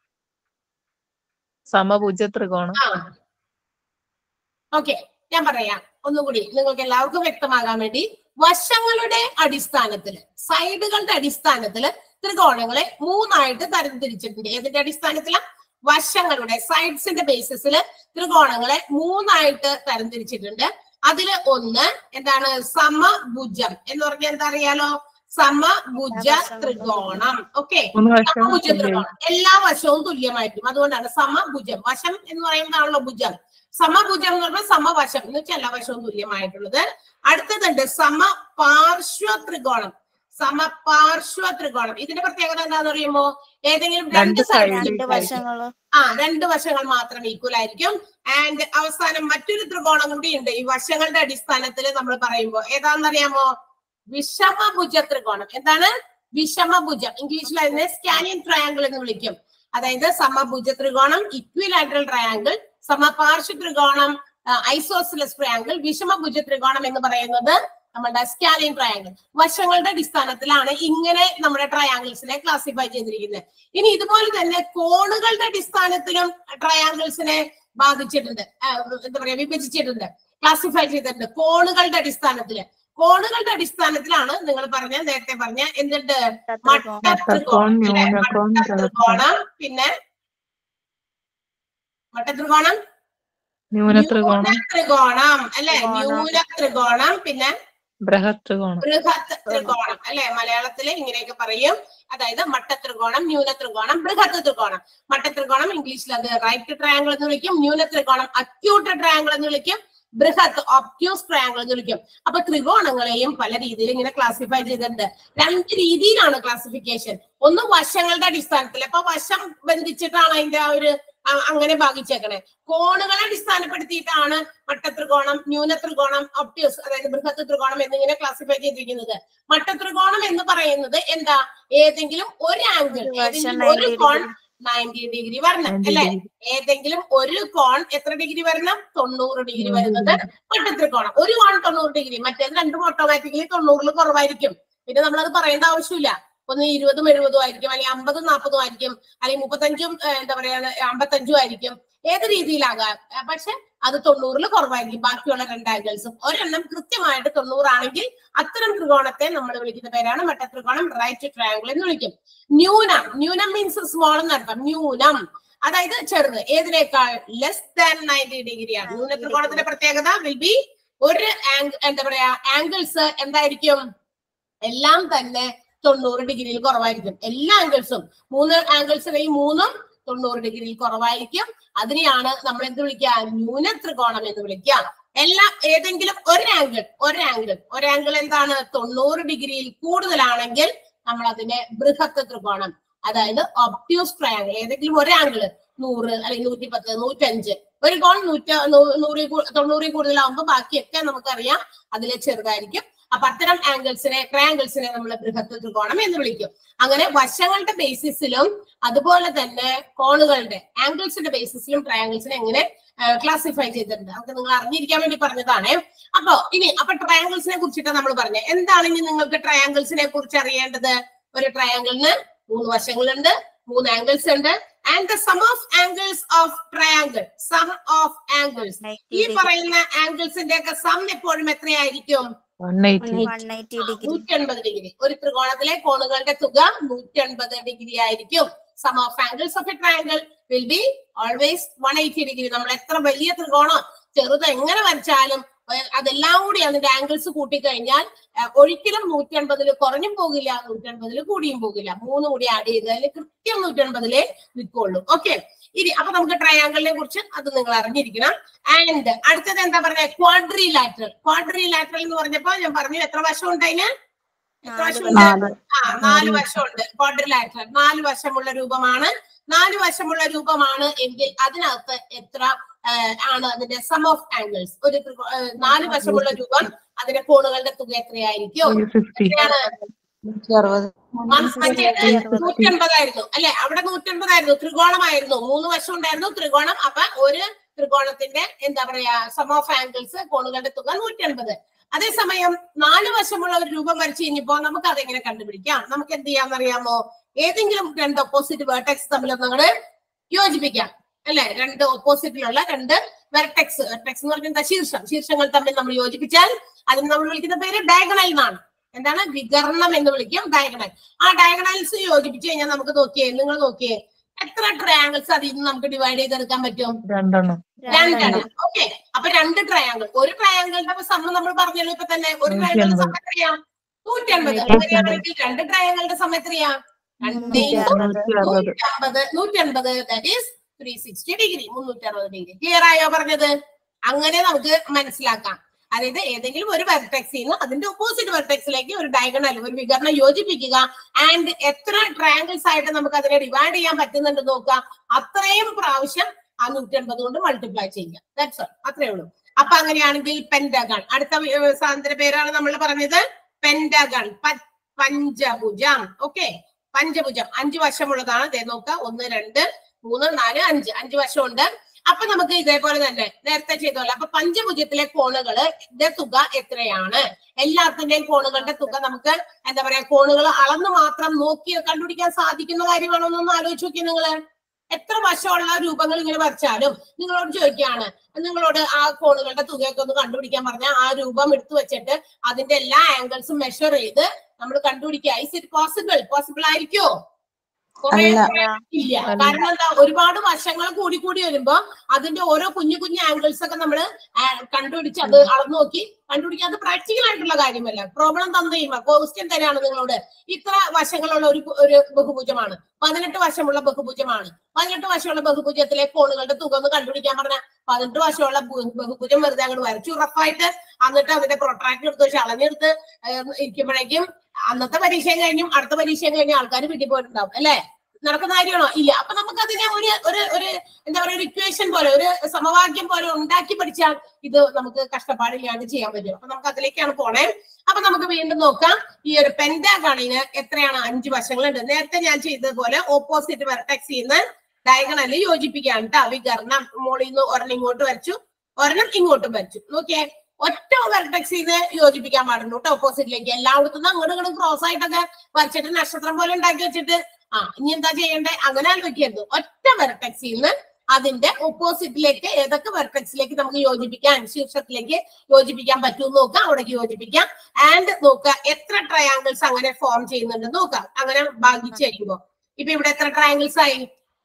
D: സമഭുജ ത്രികോണം
A: ആ ഓക്കെ ഞാൻ പറയാം ഒന്നുകൂടി നിങ്ങൾക്ക് എല്ലാവർക്കും വ്യക്തമാകാൻ വേണ്ടി വശങ്ങളുടെ അടിസ്ഥാനത്തില് സൈഡുകളുടെ അടിസ്ഥാനത്തില് ത്രികോണങ്ങളെ മൂന്നായിട്ട് തരംതിരിച്ചിട്ടുണ്ട് ഏതിന്റെ അടിസ്ഥാനത്തിലാ വശങ്ങളുടെ സൈഡ്സിന്റെ ബേസിസിൽ ത്രികോണങ്ങളെ മൂന്നായിട്ട് തരംതിരിച്ചിട്ടുണ്ട് അതില് ഒന്ന് എന്താണ് സമഭുജം എന്ന് പറഞ്ഞാൽ എന്താ അറിയാലോ സമഭുജ ത്രികോണം ഓക്കെ
D: മൂന്ന് വശം
A: സമഭുജ
D: തുല്യം.
A: ത്രികോണം എല്ലാ വശവും തുല്യമായിരിക്കും അതുകൊണ്ടാണ് സമഭുജം വശം എന്ന് പറയുന്നതാണല്ലോ ഭുജം സമഭുജം എന്ന് പറഞ്ഞാൽ സമവശം എന്ന് വെച്ചാൽ എല്ലാ വശവും തുല്യമായിട്ടുള്ളത് അടുത്തതുണ്ട് സമപാർശ്വ ത്രികോണം സമപാർശ്വ ത്രികോണം ഇതിന്റെ പ്രത്യേകത എന്താണെന്ന് പറയുമ്പോ ഏതെങ്കിലും രണ്ട്
D: രണ്ട്
A: സൈഡ്
D: side
B: രണ്ട് വശങ്ങള്
A: ആ രണ്ട് വശങ്ങൾ മാത്രം ഈക്വൽ ആയിരിക്കും ആൻഡ് അവസാനം മറ്റൊരു ത്രികോണം കൂടിയുണ്ട് ഈ വശങ്ങളുടെ അടിസ്ഥാനത്തിൽ നമ്മൾ പറയുമ്പോൾ ഏതാണെന്നറിയാമോ വിഷമഭുജ ത്രികോണം എന്താണ് വിഷമഭുജം ഇംഗ്ലീഷിൽ അതിനെ സ്കാനിയൻ ട്രയാങ്കിൾ എന്ന് വിളിക്കും അതായത് സമഭുജ ത്രികോണം ഇക്വിലാറ്ററൽ ട്രയാങ്കിൾ സമപാർശ്വ ത്രികോണം ഐസോസിലസ് ട്രയാങ്കിൾ വിഷമഭുജ ത്രികോണം എന്ന് പറയുന്നത് നമ്മുടെ സ്കാനിയൻ ട്രയാങ്കിൾ വശങ്ങളുടെ അടിസ്ഥാനത്തിലാണ് ഇങ്ങനെ നമ്മുടെ ട്രയാങ്കിൾസിനെ ക്ലാസിഫൈ ചെയ്തിരിക്കുന്നത് ഇനി ഇതുപോലെ തന്നെ കോണുകളുടെ അടിസ്ഥാനത്തിലും ട്രയാങ്കിൾസിനെ ബാധിച്ചിട്ടുണ്ട് ആ, എന്താ പറയാ വിഭജിച്ചിട്ടുണ്ട് ക്ലാസിഫൈ ചെയ്തിട്ടുണ്ട് കോണുകളുടെ അടിസ്ഥാനത്തില് കോണുകളുടെ അടിസ്ഥാനത്തിലാണ് നിങ്ങൾ പറഞ്ഞ നേരത്തെ പറഞ്ഞ എന്തുണ്ട്
B: ത്രികോണം
A: മട്ടത്രികോണം അല്ലേ?
D: ന്യൂനകോൺ,
A: മട്ടത്രികോണം പിന്നെ മട്ടത്രികോണം
D: ന്യൂനത്രികോണം
A: ത്രികോണം അല്ലെ
B: ത്രികോണം.
A: ന്യൂന ത്രികോണം പിന്നെ
D: ബൃഹത് ത്രികോണം
A: ബൃഹത് ത്രികോണം അല്ലെ മലയാളത്തില് ഇങ്ങനെയൊക്കെ പറയും അതായത് മട്ടത്രികോണം ന്യൂന ത്രികോണം ബൃഹത് ത്രികോണം മട്ടത്രികോണം ഇംഗ്ലീഷിൽ അത് റൈറ്റ് ട്രയാങ്കിൾ എന്ന് വിളിക്കും ന്യൂന ത്രികോണം അക്യൂട്ട് ട്രയാങ്കിൾ എന്ന് വിളിക്കും ബൃഹത് ഒപ്റ്റ്യൂസ് ട്രയാങ്കിൾ എന്ന് വിളിക്കും അപ്പൊ ത്രികോണങ്ങളെയും പല രീതിയിൽ ഇങ്ങനെ ക്ലാസിഫൈ ചെയ്തിട്ടുണ്ട് രണ്ട് രീതിയിലാണ് ക്ലാസിഫിക്കേഷൻ ഒന്ന് വശങ്ങളുടെ അടിസ്ഥാനത്തിൽ അപ്പൊ വശം ബന്ധിച്ചിട്ടാണ് അതിന്റെ ആ ഒരു അ- അങ്ങനെ ഭാഗിച്ചേക്കണേ കോണുകളെ അടിസ്ഥാനപ്പെടുത്തിയിട്ടാണ് മട്ടത്രികോണം ന്യൂനത്രികോണം ഒപ്റ്റ്യൂസ് അതായത് ബൃഹത്ത് ത്രികോണം എന്നിങ്ങനെ ക്ലാസിഫൈ ചെയ്തിരിക്കുന്നത് മട്ടത്രികോണം എന്ന് പറയുന്നത് എന്താ ഏതെങ്കിലും ഒരു ആംഗിൾ
B: ഒരു വശം
A: ഏതെങ്കിലും ഒരു
B: 90
A: കോൺ
B: degree.
A: നയൻറ്റി ഡിഗ്രി വരണം അല്ലെ ഏതെങ്കിലും ഒരു കോൺ എത്ര ഡിഗ്രി വരണം തൊണ്ണൂറ് ഡിഗ്രി വരുന്നത് മട്ടത്രികോണം ഒരു കോൺ തൊണ്ണൂറ് ഡിഗ്രി മറ്റേത് രണ്ടും ഓട്ടോമാറ്റിക്കലി തൊണ്ണൂറിൽ കുറവായിരിക്കും പിന്നെ നമ്മളത് പറയേണ്ട ആവശ്യമില്ല ഒന്ന് ഇരുപതും എഴുപതും ആയിരിക്കും അല്ലെങ്കിൽ അമ്പതും നാൽപ്പതും ആയിരിക്കും അല്ലെങ്കിൽ മുപ്പത്തഞ്ചും ഏഹ്, എന്താ പറയാ അമ്പത്തഞ്ചും ആയിരിക്കും ഏത് രീതിയിലാകാം ഏഹ്, പക്ഷെ അത് തൊണ്ണൂറിൽ കുറവായിരിക്കും ബാക്കിയുള്ള രണ്ട് ആംഗിൾസും ഒരെണ്ണം കൃത്യമായിട്ട് തൊണ്ണൂറാണെങ്കിൽ അത്തരം ത്രികോണത്തെ നമ്മൾ വിളിക്കുന്ന പേരാണ് മട്ടത്രികോണം റൈറ്റ് ട്രയാങ്കിൾ എന്ന് വിളിക്കും ന്യൂനം ന്യൂനം മീൻസ് സ്മോൾ എന്നർത്ഥം ന്യൂനം അതായത് ചെറുത് ഏതിനേക്കാൾ ലെസ് ദാൻ നയൻറ്റി ഡിഗ്രി ആണ് ന്യൂന ത്രികോണത്തിന്റെ പ്രത്യേകത വിൽ ബി ഒരു ആംഗ് എന്താ പറയാ ആംഗിൾസ് എന്തായിരിക്കും എല്ലാം തന്നെ തൊണ്ണൂറ് ഡിഗ്രിയിൽ കുറവായിരിക്കും എല്ലാ ആംഗിൾസും മൂന്ന് ആംഗിൾസിലെയും മൂന്നും തൊണ്ണൂറ് ഡിഗ്രിയിൽ കുറവായിരിക്കും അതിനെയാണ് നമ്മൾ എന്ത് വിളിക്കുക ന്യൂന ത്രികോണം എന്ന് വിളിക്കുക എല്ലാ ഏതെങ്കിലും ഒരു ആംഗിൾ ഒരു ആംഗിൾ ഒരു ആംഗിൾ എന്താണ് തൊണ്ണൂറ് ഡിഗ്രിയിൽ കൂടുതലാണെങ്കിൽ നമ്മൾ അതിനെ ബൃഹത്ത് ത്രികോണം അതായത് ഒപ്റ്റ്യൂസ് ട്രയാങ്കിൾ ഏതെങ്കിലും ഒരു ആംഗിൾ നൂറ് അല്ലെങ്കിൽ നൂറ്റി പത്ത് നൂറ്റഞ്ച് ഒരു കോൺ നൂറ്റ നൂ- നൂറിൽ കൂ- തൊണ്ണൂറിൽ കൂടുതലാവുമ്പോൾ ബാക്കിയൊക്കെ നമുക്കറിയാം അതിലെ ചെറുതായിരിക്കും അപ്പൊ അത്തരം ആംഗിൾസിനെ ട്രയാംഗിൾസിനെ നമ്മൾ ബൃഹത്ത് ത്രികോണം എന്ന് വിളിക്കും അങ്ങനെ വശങ്ങളുടെ ബേസിസിലും അതുപോലെ തന്നെ കോണുകളുടെ ആംഗിൾസിന്റെ ബേസിസിലും ട്രയാംഗിൾസിനെ എങ്ങനെ ക്ലാസിഫൈ ചെയ്തിട്ടുണ്ട് നമുക്ക് നിങ്ങൾ അറിഞ്ഞിരിക്കാൻ വേണ്ടി പറഞ്ഞതാണ് അപ്പൊ ഇനി അപ്പൊ ട്രയാംഗിൾസിനെ കുറിച്ചിട്ട് നമ്മൾ പറഞ്ഞത് എന്താണ് ഇനി നിങ്ങൾക്ക് ട്രയാംഗിൾസിനെ കുറിച്ച് അറിയേണ്ടത് ഒരു ട്രയാംഗിളിന് മൂന്ന് വശങ്ങളുണ്ട് മൂന്ന് ആംഗിൾസ് ഉണ്ട് and the sum of angles of triangle sum of angles ഈ പറയുന്ന ആംഗിൾസിന്റെ ഒക്കെ സം എപ്പോഴും എത്രയായിരിക്കും
D: one eighty
B: one eighty degree
A: നൂറ്റി അൻപത് ഡിഗ്രി ഒരു ത്രികോണത്തിലെ കോണുകളുടെ തുക നൂറ്റി അൻപത് ഡിഗ്രി ആയിരിക്കും sum of angles of a triangle will be always one eighty degree നമ്മൾ എത്ര വലിയ ത്രികോണം ചെറുത് എങ്ങനെ വരച്ചാലും ഏഹ്, അതെല്ലാം കൂടി അതിന്റെ ആംഗിൾസ് കൂട്ടിക്കഴിഞ്ഞാൽ ഏഹ്, ഒരിക്കലും നൂറ്റി അൻപതിൽ കുറഞ്ഞും പോകില്ല നൂറ്റി അൻപതിൽ കൂടിയും പോകില്ല മൂന്ന് കൂടി ആഡ് ചെയ്ത് അതിൽ കൃത്യം നൂറ്റി അൻപതിലേ നിൽക്കുള്ളൂ ഓക്കെ ഇനി അപ്പൊ നമുക്ക് ട്രയാംഗിളിനെ കുറിച്ച് അത് നിങ്ങൾ അറിഞ്ഞിരിക്കണം ആൻഡ് അടുത്തത് എന്താ പറഞ്ഞ ക്വാഡ്രി ലാറ്ററൽ ക്വാഡ്രി ലാറ്ററൽ എന്ന് പറഞ്ഞപ്പോ ഞാൻ പറഞ്ഞു എത്ര വശം ഉണ്ട് അതിന് എത്ര
B: നാല്
A: വശമുണ്ട്
C: നാല്
A: ആ നാല് വശമുണ്ട് ക്വാഡ്രിലാറ്ററൽ നാല് വശമുള്ള രൂപമാണ് നാല് വശമുള്ള രൂപമാണ് എങ്കിൽ അതിനകത്ത് എത്ര ആ, ആണ് അതിന്റെ സം ഓഫ് ആംഗിൾസ് ഒരു ത്രികോ- ആ, നാല് വശമുള്ള രൂപം അതിന്റെ കോണുകളുടെ തുക എത്രയായിരിക്കും
D: ഫിഫ്റ്റി
A: എത്രയാണ്
C: നൂറ്റി അറുപത്
A: മറ്റേത് നൂറ്റൻപതായിരുന്നു അല്ലെ അവിടെ നൂറ്റൻപതായിരുന്നു ത്രികോണമായിരുന്നു മൂന്ന് വശം ഉണ്ടായിരുന്നു ത്രികോണം അപ്പൊ ഒരു ത്രികോണത്തിന്റെ എന്താ പറയാ സം ഓഫ് ആംഗിൾസ് കോണുകളുടെ തുക നൂറ്റൻപത് അതേസമയം നാല് വശമുള്ള ഒരു രൂപം വരച്ചു കഴിഞ്ഞപ്പോ നമുക്ക് അതെങ്ങനെ കണ്ടുപിടിക്കാം നമുക്ക് എന്ത് ചെയ്യാന്നറിയാമോ ഏതെങ്കിലും രണ്ട് ഓപ്പോസിറ്റ് വേർട്ടെക്സ് തമ്മിൽ ഒന്നങ്ങട് യോജിപ്പിക്കാം അല്ലെ രണ്ട് ഓപ്പോസിറ്റിലുള്ള രണ്ട് വെർട്ടെക്സ് വെർട്ടെക്സ് എന്ന് പറഞ്ഞാൽ എന്താ ശീർഷം ശീർഷങ്ങൾ തമ്മിൽ നമ്മൾ യോജിപ്പിച്ചാൽ അതിന് നമ്മൾ വിളിക്കുന്ന പേര് ഡയഗണൽ എന്നാണ് എന്താണ് വികർണം എന്ന് വിളിക്കും ഡയഗണൽ ആ ഡയഗണൽസ് യോജിപ്പിച്ചു കഴിഞ്ഞാൽ നമുക്ക് നോക്കിയേ നിങ്ങൾ നോക്കിയേ എത്ര ട്രയാങ്കിൾസ് അതിൽ നിന്ന് നമുക്ക് ഡിവൈഡ് ചെയ്തെടുക്കാൻ പറ്റും
D: രണ്ടെണ്ണം
A: രണ്ടെണ്ണം ഓക്കെ അപ്പൊ രണ്ട് ട്രയാങ്കിൾ ഒരു ട്രയാങ്കിളിന്റെ സമ്മ നമ്മൾ പറഞ്ഞല്ലോ ഇപ്പൊ തന്നെ ഒരു
D: നൂറ്റി
A: ട്രയാങ്കിളിന്റെ
D: അൻപത്.
A: സമ്മ എത്രയാ നൂറ്റി അൻപത്
D: നൂറ്റി അൻപത്.
A: അങ്ങനെയാണെങ്കിൽ രണ്ട് ട്രയാങ്കിളുടെ സമ്മ എത്രയാ രണ്ട്
B: മുന്നൂറ്റി
A: into
B: അറുപത്
D: നൂറ്റി അറുപത്
A: നൂറ്റി അമ്പത് നൂറ്റി അൻപത് that is three sixty degree മുന്നൂറ്റി അറുപത് ഡിഗ്രി ക്ലിയർ ആയോ പറഞ്ഞത് അങ്ങനെ നമുക്ക് മനസ്സിലാക്കാം അതായത് ഏതെങ്കിലും ഒരു വെർട്ടെക്സിൽ നിന്ന് അതിന്റെ ഓപ്പോസിറ്റ് വെർട്ടെക്സിലേക്ക് ഒരു ഡയഗണൽ ഒരു വികരണം യോജിപ്പിക്കുക ആൻഡ് എത്ര ട്രയാങ്കിൾസ് ആയിട്ട് നമുക്ക് അതിനെ ഡിവൈഡ് ചെയ്യാൻ പറ്റുന്നുണ്ട് നോക്കുക അത്രയും പ്രാവശ്യം ആ നൂറ്റി അൻപത് കൊണ്ട് മൾട്ടിപ്ലൈ ചെയ്യുക ദാറ്റ്സ് ഓൾ അത്രേ ഉള്ളൂ അപ്പൊ അങ്ങനെയാണെങ്കിൽ പെന്റഗൺ അടുത്ത ഏർ സാധനത്തിന്റെ പേരാണ് നമ്മൾ പറഞ്ഞത് പെന്റഗൺ പഞ്ചഭുജം ഓക്കെ പഞ്ചഭുജം അഞ്ച് വശമുള്ളതാണ് ദേ നോക്കുക ഒന്ന് രണ്ട് മൂന്ന് നാല് അഞ്ച് അഞ്ച് വശമുണ്ട് അപ്പൊ നമുക്ക് ഇതേപോലെ തന്നെ നേരത്തെ ചെയ്ത പോലെ അപ്പൊ പഞ്ചഭുജത്തിലെ കോണുകള് തുക എത്രയാണ് എല്ലാത്തിന്റെയും കോണുകളുടെ തുക നമുക്ക് എന്താ പറയാ കോണുകൾ അളന്ന് മാത്രം നോക്കി കണ്ടുപിടിക്കാൻ സാധിക്കുന്ന കാര്യമാണോ എന്നൊന്ന് ആലോചിച്ച് നോക്കി നിങ്ങള് എത്ര വശമുള്ള രൂപങ്ങൾ ഇങ്ങനെ വരച്ചാലും നിങ്ങളോട് ചോദിക്കുകയാണ് നിങ്ങളോട് ആ കോണുകളുടെ തുകയൊക്കെ ഒന്ന് കണ്ടുപിടിക്കാൻ പറഞ്ഞാൽ ആ രൂപം എടുത്തു വെച്ചിട്ട് അതിന്റെ എല്ലാ ആംഗിൾസും മെഷർ ചെയ്ത് നമ്മൾ കണ്ടുപിടിക്കുക ഇസ് ഇറ്റ് പോസിബിൾ പോസിബിൾ ആയിരിക്കോ കുറെ
C: അല്ല.
A: ഇല്ല കാരണം എന്താ ഒരുപാട് വശങ്ങൾ കൂടി കൂടി വരുമ്പോ അതിന്റെ ഓരോ കുഞ്ഞു കുഞ്ഞു ആംഗിൾസ് ഒക്കെ നമ്മൾ കണ്ടുപിടിച്ച് അത് അളന്നു നോക്കി കണ്ടുപിടിക്കുക അത് പ്രാക്ടിക്കൽ ആയിട്ടുള്ള കാര്യമല്ല പ്രോബ്ലം തന്നു കഴിയുമ്പോ ക്വസ്റ്റ്യൻ തരാണ് നിങ്ങളോട് ഇത്ര വശങ്ങളുള്ള ഒരു ഒരു ബഹുഭുജമാണ് പതിനെട്ട് വശമുള്ള ബഹുഭുജമാണ് പതിനെട്ട് വശമുള്ള ബഹുഭുജത്തിലെ കോണുകളുടെ തുക ഒന്ന് കണ്ടുപിടിക്കാൻ പറഞ്ഞ പതിനെട്ട് വശമുള്ള ബഹു- ബഹുഭുജം വെറുതെ അങ്ങോട്ട് വരച്ചു റഫായിട്ട് എന്നിട്ട് അതിന്റെ പ്രൊട്രാക്ട് എടുത്ത് വെച്ച് അളഞ്ഞെടുത്ത് ഏഹ് ഇരിക്കുമ്പോഴേക്കും അന്നത്തെ പരീക്ഷയും കഴിഞ്ഞും അടുത്ത പരീക്ഷയും കഴിഞ്ഞും ആൾക്കാർ വീട്ടിൽ പോയിട്ടുണ്ടാവും അല്ലെ നടക്കുന്ന കാര്യമാണോ ഇല്ല അപ്പൊ നമുക്ക് അതിനെ ഒരു ഒരു ഒരു എന്താ പറയുക ഒരു ഇക്വേഷൻ പോലെ ഒരു സമവാക്യം പോലെ ഉണ്ടാക്കി പഠിച്ചാൽ ഇത് നമുക്ക് കഷ്ടപ്പാടില്ലാണ്ട് ചെയ്യാൻ പറ്റും അപ്പൊ നമുക്ക് അതിലേക്കാണ് പോണേ അപ്പൊ നമുക്ക് വീണ്ടും നോക്കാം ഈ ഒരു പെന്റാഗണിന് എത്രയാണ് അഞ്ച് വശങ്ങളുണ്ട് നേരത്തെ ഞാൻ ചെയ്തതുപോലെ ഓപ്പോസിറ്റ് വെർട്ടെക്സിൽ നിന്ന് ഡയഗണല് യോജിപ്പിക്കാൻ കേട്ടോ വികരണം മോളിൽ നിന്ന് ഒരെണ്ണം ഇങ്ങോട്ട് വരച്ചു ഒരെണ്ണം ഇങ്ങോട്ടും വരച്ചു നോക്കിയേ ഒറ്റ വെർട്ടെക്സിൽ നിന്ന് യോജിപ്പിക്കാൻ പാടുള്ളൂ കേട്ടോ ഓപ്പോസിറ്റിലേക്ക് എല്ലായിടത്തും അങ്ങോട്ടും ഇങ്ങോട്ടും ക്രോസ് ആയിട്ടൊക്കെ വരച്ചിട്ട് നക്ഷത്രം പോലെ ഉണ്ടാക്കി വെച്ചിട്ട് ആ ഇനി എന്താ ചെയ്യണ്ടേ അങ്ങനെ ആലോചിക്കരുത് ഒറ്റ വെർട്ടെക്സിൽ നിന്ന് അതിന്റെ ഓപ്പോസിറ്റിലേക്ക് ഏതൊക്കെ വെർട്ടെക്സിലേക്ക് നമുക്ക് യോജിപ്പിക്കാൻ ശീർഷത്തിലേക്ക് യോജിപ്പിക്കാൻ പറ്റും നോക്കാം അവിടേക്ക് യോജിപ്പിക്കാം ആൻഡ് നോക്കുക എത്ര ട്രയാങ്കിൾസ് അങ്ങനെ ഫോം ചെയ്യുന്നുണ്ട് നോക്കാം അങ്ങനെ ഭാഗിച്ച് കഴിയുമ്പോ ഇപ്പൊ ഇവിടെ എത്ര ട്രയാങ്കിൾസ് ആയി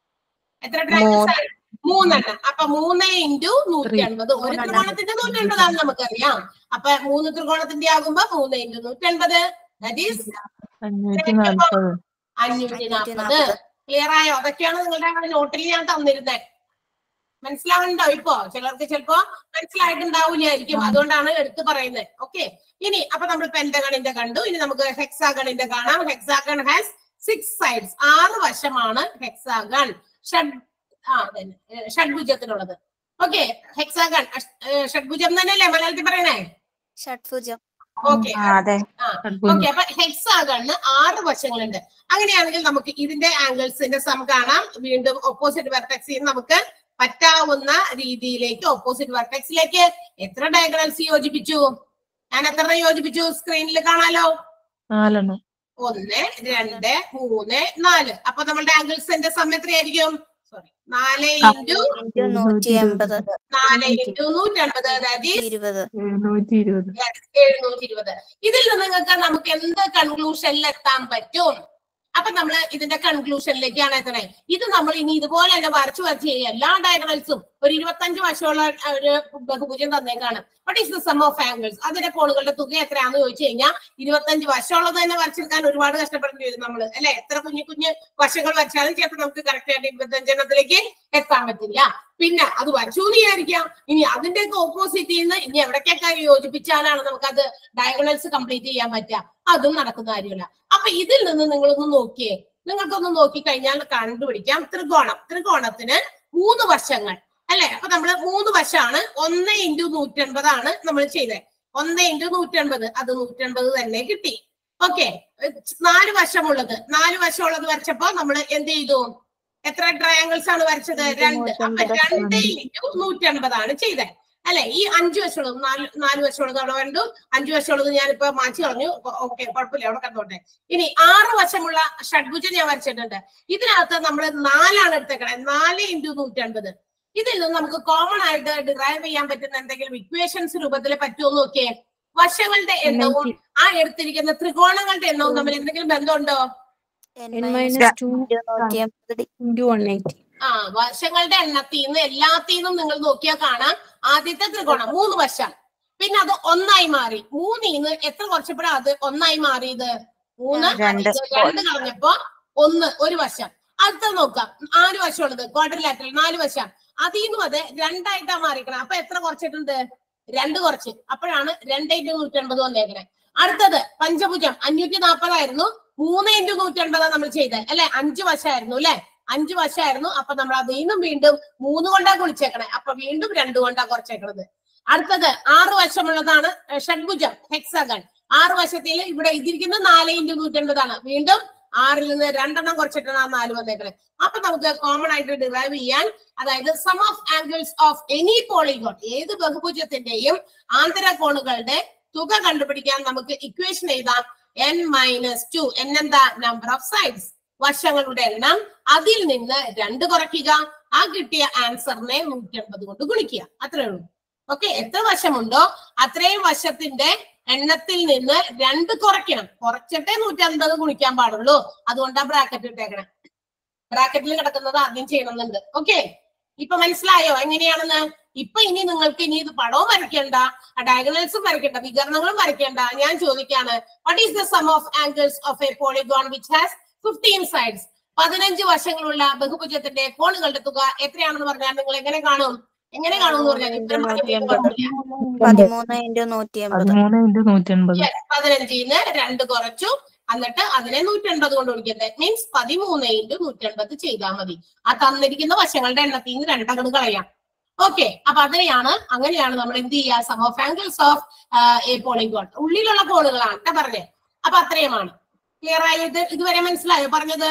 A: എത്ര ട്രയാങ്കിൾസ് ആയി മൂന്നെണ്ണം അപ്പൊ മൂന്ന് ഇൻറ്റു നൂറ്റി അൻപത് ഒരു ത്രികോണത്തിന്റെ നൂറ്റി അൻപതാണ് നമുക്കറിയാം അപ്പൊ മൂന്ന് ത്രികോണത്തിന്റെ ആകുമ്പോ മൂന്ന് ഇൻറ്റു നൂറ്റി അൻപത് ദാറ്റ് ഈസ്
D: അഞ്ഞൂറ്റി നാൽപ്പത്
A: അഞ്ഞൂറ്റി നാൽപ്പത് ക്ലിയർ ആയോ അതൊക്കെയാണ് നിങ്ങളുടെ നോട്ടിൽ ഞാൻ തന്നിരുന്നത് മനസ്സിലാവുന്നുണ്ടോ ഇപ്പോ ചിലർക്ക് ചിലപ്പോ മനസ്സിലായിട്ടുണ്ടാവില്ലായിരിക്കും അതുകൊണ്ടാണ് എടുത്തു പറയുന്നത് ഓക്കെ ഇനി അപ്പൊ നമ്മൾ പെന്റഗണിന്റെ കണ്ടു ഇനി നമുക്ക് ഹെക്സാഗണിന്റെ കാണാം ഹെക്സാഗൺ ഹാസ് സിക്സ് സൈഡ്സ് ആറ് വശമാണ് ഹെക്സാഗൺ ഷഡ് ആ അതന്നെ ഏ, ഷഡ്ഭുജത്തിനുള്ളത് ഓക്കെ ഹെക്സാഗൺ ഷഡ്ഭുജം തന്നെയല്ലേ മലയാളത്തിൽ പറയണേ
B: ഷഡ്ഭുജം
A: ഓക്കെ
C: ആ, അതെ
A: ഓക്കെ അപ്പൊ ഹെക്സാഗണിന് ആറ് വശങ്ങളുണ്ട് അങ്ങനെയാണെങ്കിൽ നമുക്ക് ഇതിന്റെ ആംഗിൾസിന്റെ സം കാണാം വീണ്ടും ഓപ്പോസിറ്റ് വെർട്ടെക്സിൽ നമുക്ക് പറ്റാവുന്ന രീതിയിലേക്ക് ഓപ്പോസിറ്റ് വെർട്ടെക്സിലേക്ക് എത്ര ഡയഗ്രൽസ് യോജിപ്പിച്ചു ഞാൻ എത്ര യോജിപ്പിച്ചു സ്ക്രീനിൽ കാണാലോ
D: നാലെണ്ണം
A: ഒന്ന് രണ്ട് മൂന്ന് നാല് അപ്പൊ നമ്മളുടെ ആംഗിൾസിന്റെ സം എത്രയായിരിക്കും സോറി നാല് ഇൻറ്റു
B: ഇൻറ്റു നൂറ്റി എൺപത്
A: നാല് ഇൻറ്റു നൂറ്റി അൻപത് അതായത്
B: ഇരുപത്
D: എഴുന്നൂറ്റി ഇരുപത്
A: എഴുന്നൂറ്റി ഇരുപത് ഇതിൽ നിന്ന് നിങ്ങൾക്ക് നമുക്ക് എന്ത് കൺക്ലൂഷനിൽ എത്താൻ പറ്റും അപ്പൊ നമ്മൾ ഇതിന്റെ കൺക്ലൂഷനിലേക്കാണ് എത്തണേ ഇത് നമ്മൾ ഇനി ഇതുപോലെ തന്നെ വരച്ചു വരച്ച് ചെയ്യുക എല്ലാ ഡയഗ്രൽസും ഒരു ഇരുപത്തഞ്ച് വശമുള്ള ഒരു ബഹുഭുജം തന്നേക്കാണ് what is the sum of angles അതിന്റെ കോണുകളുടെ തുക എത്രയാണെന്ന് ചോദിച്ചു കഴിഞ്ഞാൽ ഇരുപത്തഞ്ച് വശമുള്ളത് തന്നെ വരച്ചെടുക്കാൻ ഒരുപാട് കഷ്ടപ്പെടേണ്ടി വരും നമ്മൾ അല്ലെ എത്ര കുഞ്ഞു കുഞ്ഞു വശങ്ങൾ വരച്ചാലും ചിലപ്പോൾ നമുക്ക് കറക്റ്റ് ആയിട്ട് ഇരുപത്തഞ്ചെണ്ണത്തിലേക്ക് എത്താൻ പറ്റില്ല പിന്നെ അത് വരച്ചു എന്ന് വിചാരിക്കാം ഇനി അതിന്റെയൊക്കെ ഓപ്പോസിറ്റിൽ നിന്ന് ഇനി എവിടേക്കൊക്കെ യോജിപ്പിച്ചാലാണ് നമുക്കത് ഡയഗണൽസ് കംപ്ലീറ്റ് ചെയ്യാൻ പറ്റുക അതും നടക്കുന്ന കാര്യമല്ല അപ്പൊ ഇതിൽ നിന്ന് നിങ്ങളൊന്ന് നോക്കിയേ നിങ്ങൾക്കൊന്ന് നോക്കിക്കഴിഞ്ഞാൽ കണ്ടുപിടിക്കാം ത്രികോണം ത്രികോണത്തിന് മൂന്ന് വശങ്ങൾ അല്ലെ അപ്പൊ നമ്മൾ മൂന്ന് വശമാണ് ഒന്ന് ഇൻറ്റു നൂറ്റൻപതാണ് നമ്മൾ ചെയ്തത് ഒന്ന് ഇൻറ്റു നൂറ്റൻപത് അത് നൂറ്റൻപത് തന്നെ കിട്ടി ഓക്കെ നാല് വശമുള്ളത് നാല് വശമുള്ളത് വരച്ചപ്പോ നമ്മൾ എന്ത് ചെയ്തു എത്ര ട്രയാങ്കിൾസ് ആണ് വരച്ചത് രണ്ട് അപ്പൊ രണ്ട് ഇൻറ്റു നൂറ്റൻപതാണ് ചെയ്തത് അല്ലെ ഈ അഞ്ചു വശമുള്ളത് നാല് നാല് വശമുള്ളത് അവിടെ കണ്ടു അഞ്ചു വശമുള്ളത് ഞാനിപ്പോ മാറ്റി കളഞ്ഞു ഓക്കെ കുഴപ്പമില്ല അവിടെ കണ്ടോട്ടെ ഇനി ആറ് വശമുള്ള ഷഡ്ഭുജം ഞാൻ വരച്ചിട്ടുണ്ട് ഇതിനകത്ത് നമ്മൾ നാലാണ് എടുത്തേക്കണേ നാല് ഇൻറ്റു നൂറ്റൻപത് ഇതിൽ നിന്ന് നമുക്ക് കോമൺ ആയിട്ട് ഡിറൈവ് ചെയ്യാൻ പറ്റുന്ന എന്തെങ്കിലും ഇക്വേഷൻസ് രൂപത്തിൽ പറ്റുമോ എന്ന് നോക്കിയേ വശങ്ങളുടെ എണ്ണവും ആ എടുത്തിരിക്കുന്ന ത്രികോണങ്ങളുടെ എണ്ണവും തമ്മിൽ എന്തെങ്കിലും ബന്ധമുണ്ടോ
B: N
E: N
B: minus
E: minus
B: two നൂറ്റി എൺപത് ഡി
E: ഇൻറ്റു വൺ എയ്റ്റി
A: ആ വശങ്ങളുടെ എണ്ണത്തിൽ നിന്ന് എല്ലാത്തിൽ നിന്നും നിങ്ങൾ നോക്കിയാൽ കാണാം ആദ്യത്തെ ത്രികോണം മൂന്ന് വശം പിന്നെ അത് ഒന്നായി മാറി മൂന്നിന്ന് എത്ര കുറച്ചപ്പോഴാ അത് ഒന്നായി മാറിയത് മൂന്ന്
C: രണ്ട്.
A: ഇത് രണ്ട് കളഞ്ഞപ്പോ ഒന്ന് ഒരു വശം അടുത്ത നോക്കാം നാല് വശമുള്ളത് ക്വാഡ്രിലാറ്ററൽ നാല് വശം അതിൽ നിന്നും അത് രണ്ടായിട്ടാ മാറിക്കണം അപ്പൊ എത്ര കുറച്ചിട്ടുണ്ട് രണ്ട് കുറച്ച് അപ്പോഴാണ് രണ്ട് ഇൻറ്റു നൂറ്റി അൻപത് വന്നേക്കണേ അടുത്തത് പഞ്ചഭുജം അഞ്ഞൂറ്റി നാൽപ്പതായിരുന്നു മൂന്ന് ഇൻറ്റു നൂറ്റി അൻപതാ നമ്മൾ ചെയ്തത് അല്ലെ അഞ്ച് വശമായിരുന്നു അല്ലെ അഞ്ച് വശമായിരുന്നു അപ്പൊ നമ്മൾ അതിൽ നിന്നും വീണ്ടും മൂന്ന് കൊണ്ടാ കുളിച്ചേക്കണേ അപ്പൊ വീണ്ടും രണ്ട് കൊണ്ടാ കുറച്ചേക്കണത് അടുത്തത് ആറ് വശമുള്ളതാണ് ഏർ ഷഡ്ഭുജം ഹെക്സഗൺ ആറ് വശത്തിൽ ഇവിടെ ഇതിരിക്കുന്ന നാല് ഇൻറ്റു നൂറ്റൻപതാണ് വീണ്ടും ആറിൽ നിന്ന് രണ്ടെണ്ണം കുറച്ചിട്ടാണ് ആ നാല് വന്നേക്കണേ അപ്പൊ നമുക്ക് കോമൺ ആയിട്ട് ഡിറൈവ് ചെയ്യാൻ അതായത് sum of angles of any polygon ഏത് ബഹുഭുജത്തിന്റെയും ആന്തരകോണുകളുടെ തുക കണ്ടുപിടിക്കാൻ നമുക്ക് ഇക്വേഷൻ എഴുതാം എൻ മൈനസ് ടു എൻ എന്താ നമ്പർ ഓഫ് സൈഡ്സ് വശങ്ങളുടെ എണ്ണം അതിൽ നിന്ന് രണ്ട് കുറയ്ക്കുക ആ കിട്ടിയ ആൻസറിനെ നൂറ്റി അൻപത് കൊണ്ട് ഗുണിക്കുക അത്രേ ഉള്ളൂ ഓക്കെ എത്ര വശമുണ്ടോ അത്രയും വശത്തിന്റെ എണ്ണത്തിൽ നിന്ന് രണ്ട് കുറയ്ക്കണം കുറച്ചിട്ടേ നൂറ്റി അൻപത് ഗുണിക്കാൻ പാടുള്ളൂ അതുകൊണ്ടാ ബ്രാക്കറ്റ് ഇട്ടേക്കണം ബ്രാക്കറ്റിൽ കിടക്കുന്നത് ആദ്യം ചെയ്യണമെന്നുണ്ട് ഓക്കെ ഇപ്പൊ മനസ്സിലായോ എങ്ങനെയാണെന്ന് ഇപ്പൊ ഇനി നിങ്ങൾക്ക് ഇനി ഇത് പടവും വരയ്ക്കേണ്ട ഡയഗണൽസും വരയ്ക്കേണ്ട വികരണങ്ങളും വരയ്ക്കേണ്ട ഞാൻ ചോദിക്കാണ് what is the sum of angles of a polygon which has fifteen sides പതിനഞ്ച് വശങ്ങളുള്ള ബഹുഭുജത്തിന്റെ കോണുകളുടെ തുക എത്രയാണെന്ന് പറഞ്ഞാൽ നിങ്ങൾ എങ്ങനെ കാണും എങ്ങനെ കാണും എന്ന് പറഞ്ഞാൽ ഉത്തരം പറഞ്ഞില്ലെങ്കിൽ കുഴപ്പമില്ല.
B: പതിമൂന്ന് ഇൻറ്റു നൂറ്റി എൺപത്
D: പതിമൂന്ന് ഇൻറ്റു നൂറ്റി എൺപത്
A: Yes, പതിനഞ്ചിന്ന് രണ്ട് കുറച്ചു എന്നിട്ട് അതിനെ നൂറ്റി എൺപത് കൊണ്ട് വിളിക്കുന്നത് മീൻസ് പതിമൂന്ന് ഇൻറ്റു നൂറ്റി എൺപത് ചെയ്താൽ മതി ആ തന്നിരിക്കുന്ന വശങ്ങളുടെ എണ്ണത്തിൽ നിന്ന് രണ്ടങ്ങട് കളയാം ഓക്കെ അപ്പൊ അതിനെയാണ് അങ്ങനെയാണ് നമ്മൾ എന്ത് ചെയ്യുക sum of angles of a polygon ഉള്ളിലുള്ള കോണുകളാണ് കേട്ടോ പറഞ്ഞത് അപ്പൊ അത്രയുമാണ് ക്ലിയർ ആയത് ഇതുവരെ മനസ്സിലായോ പറഞ്ഞത്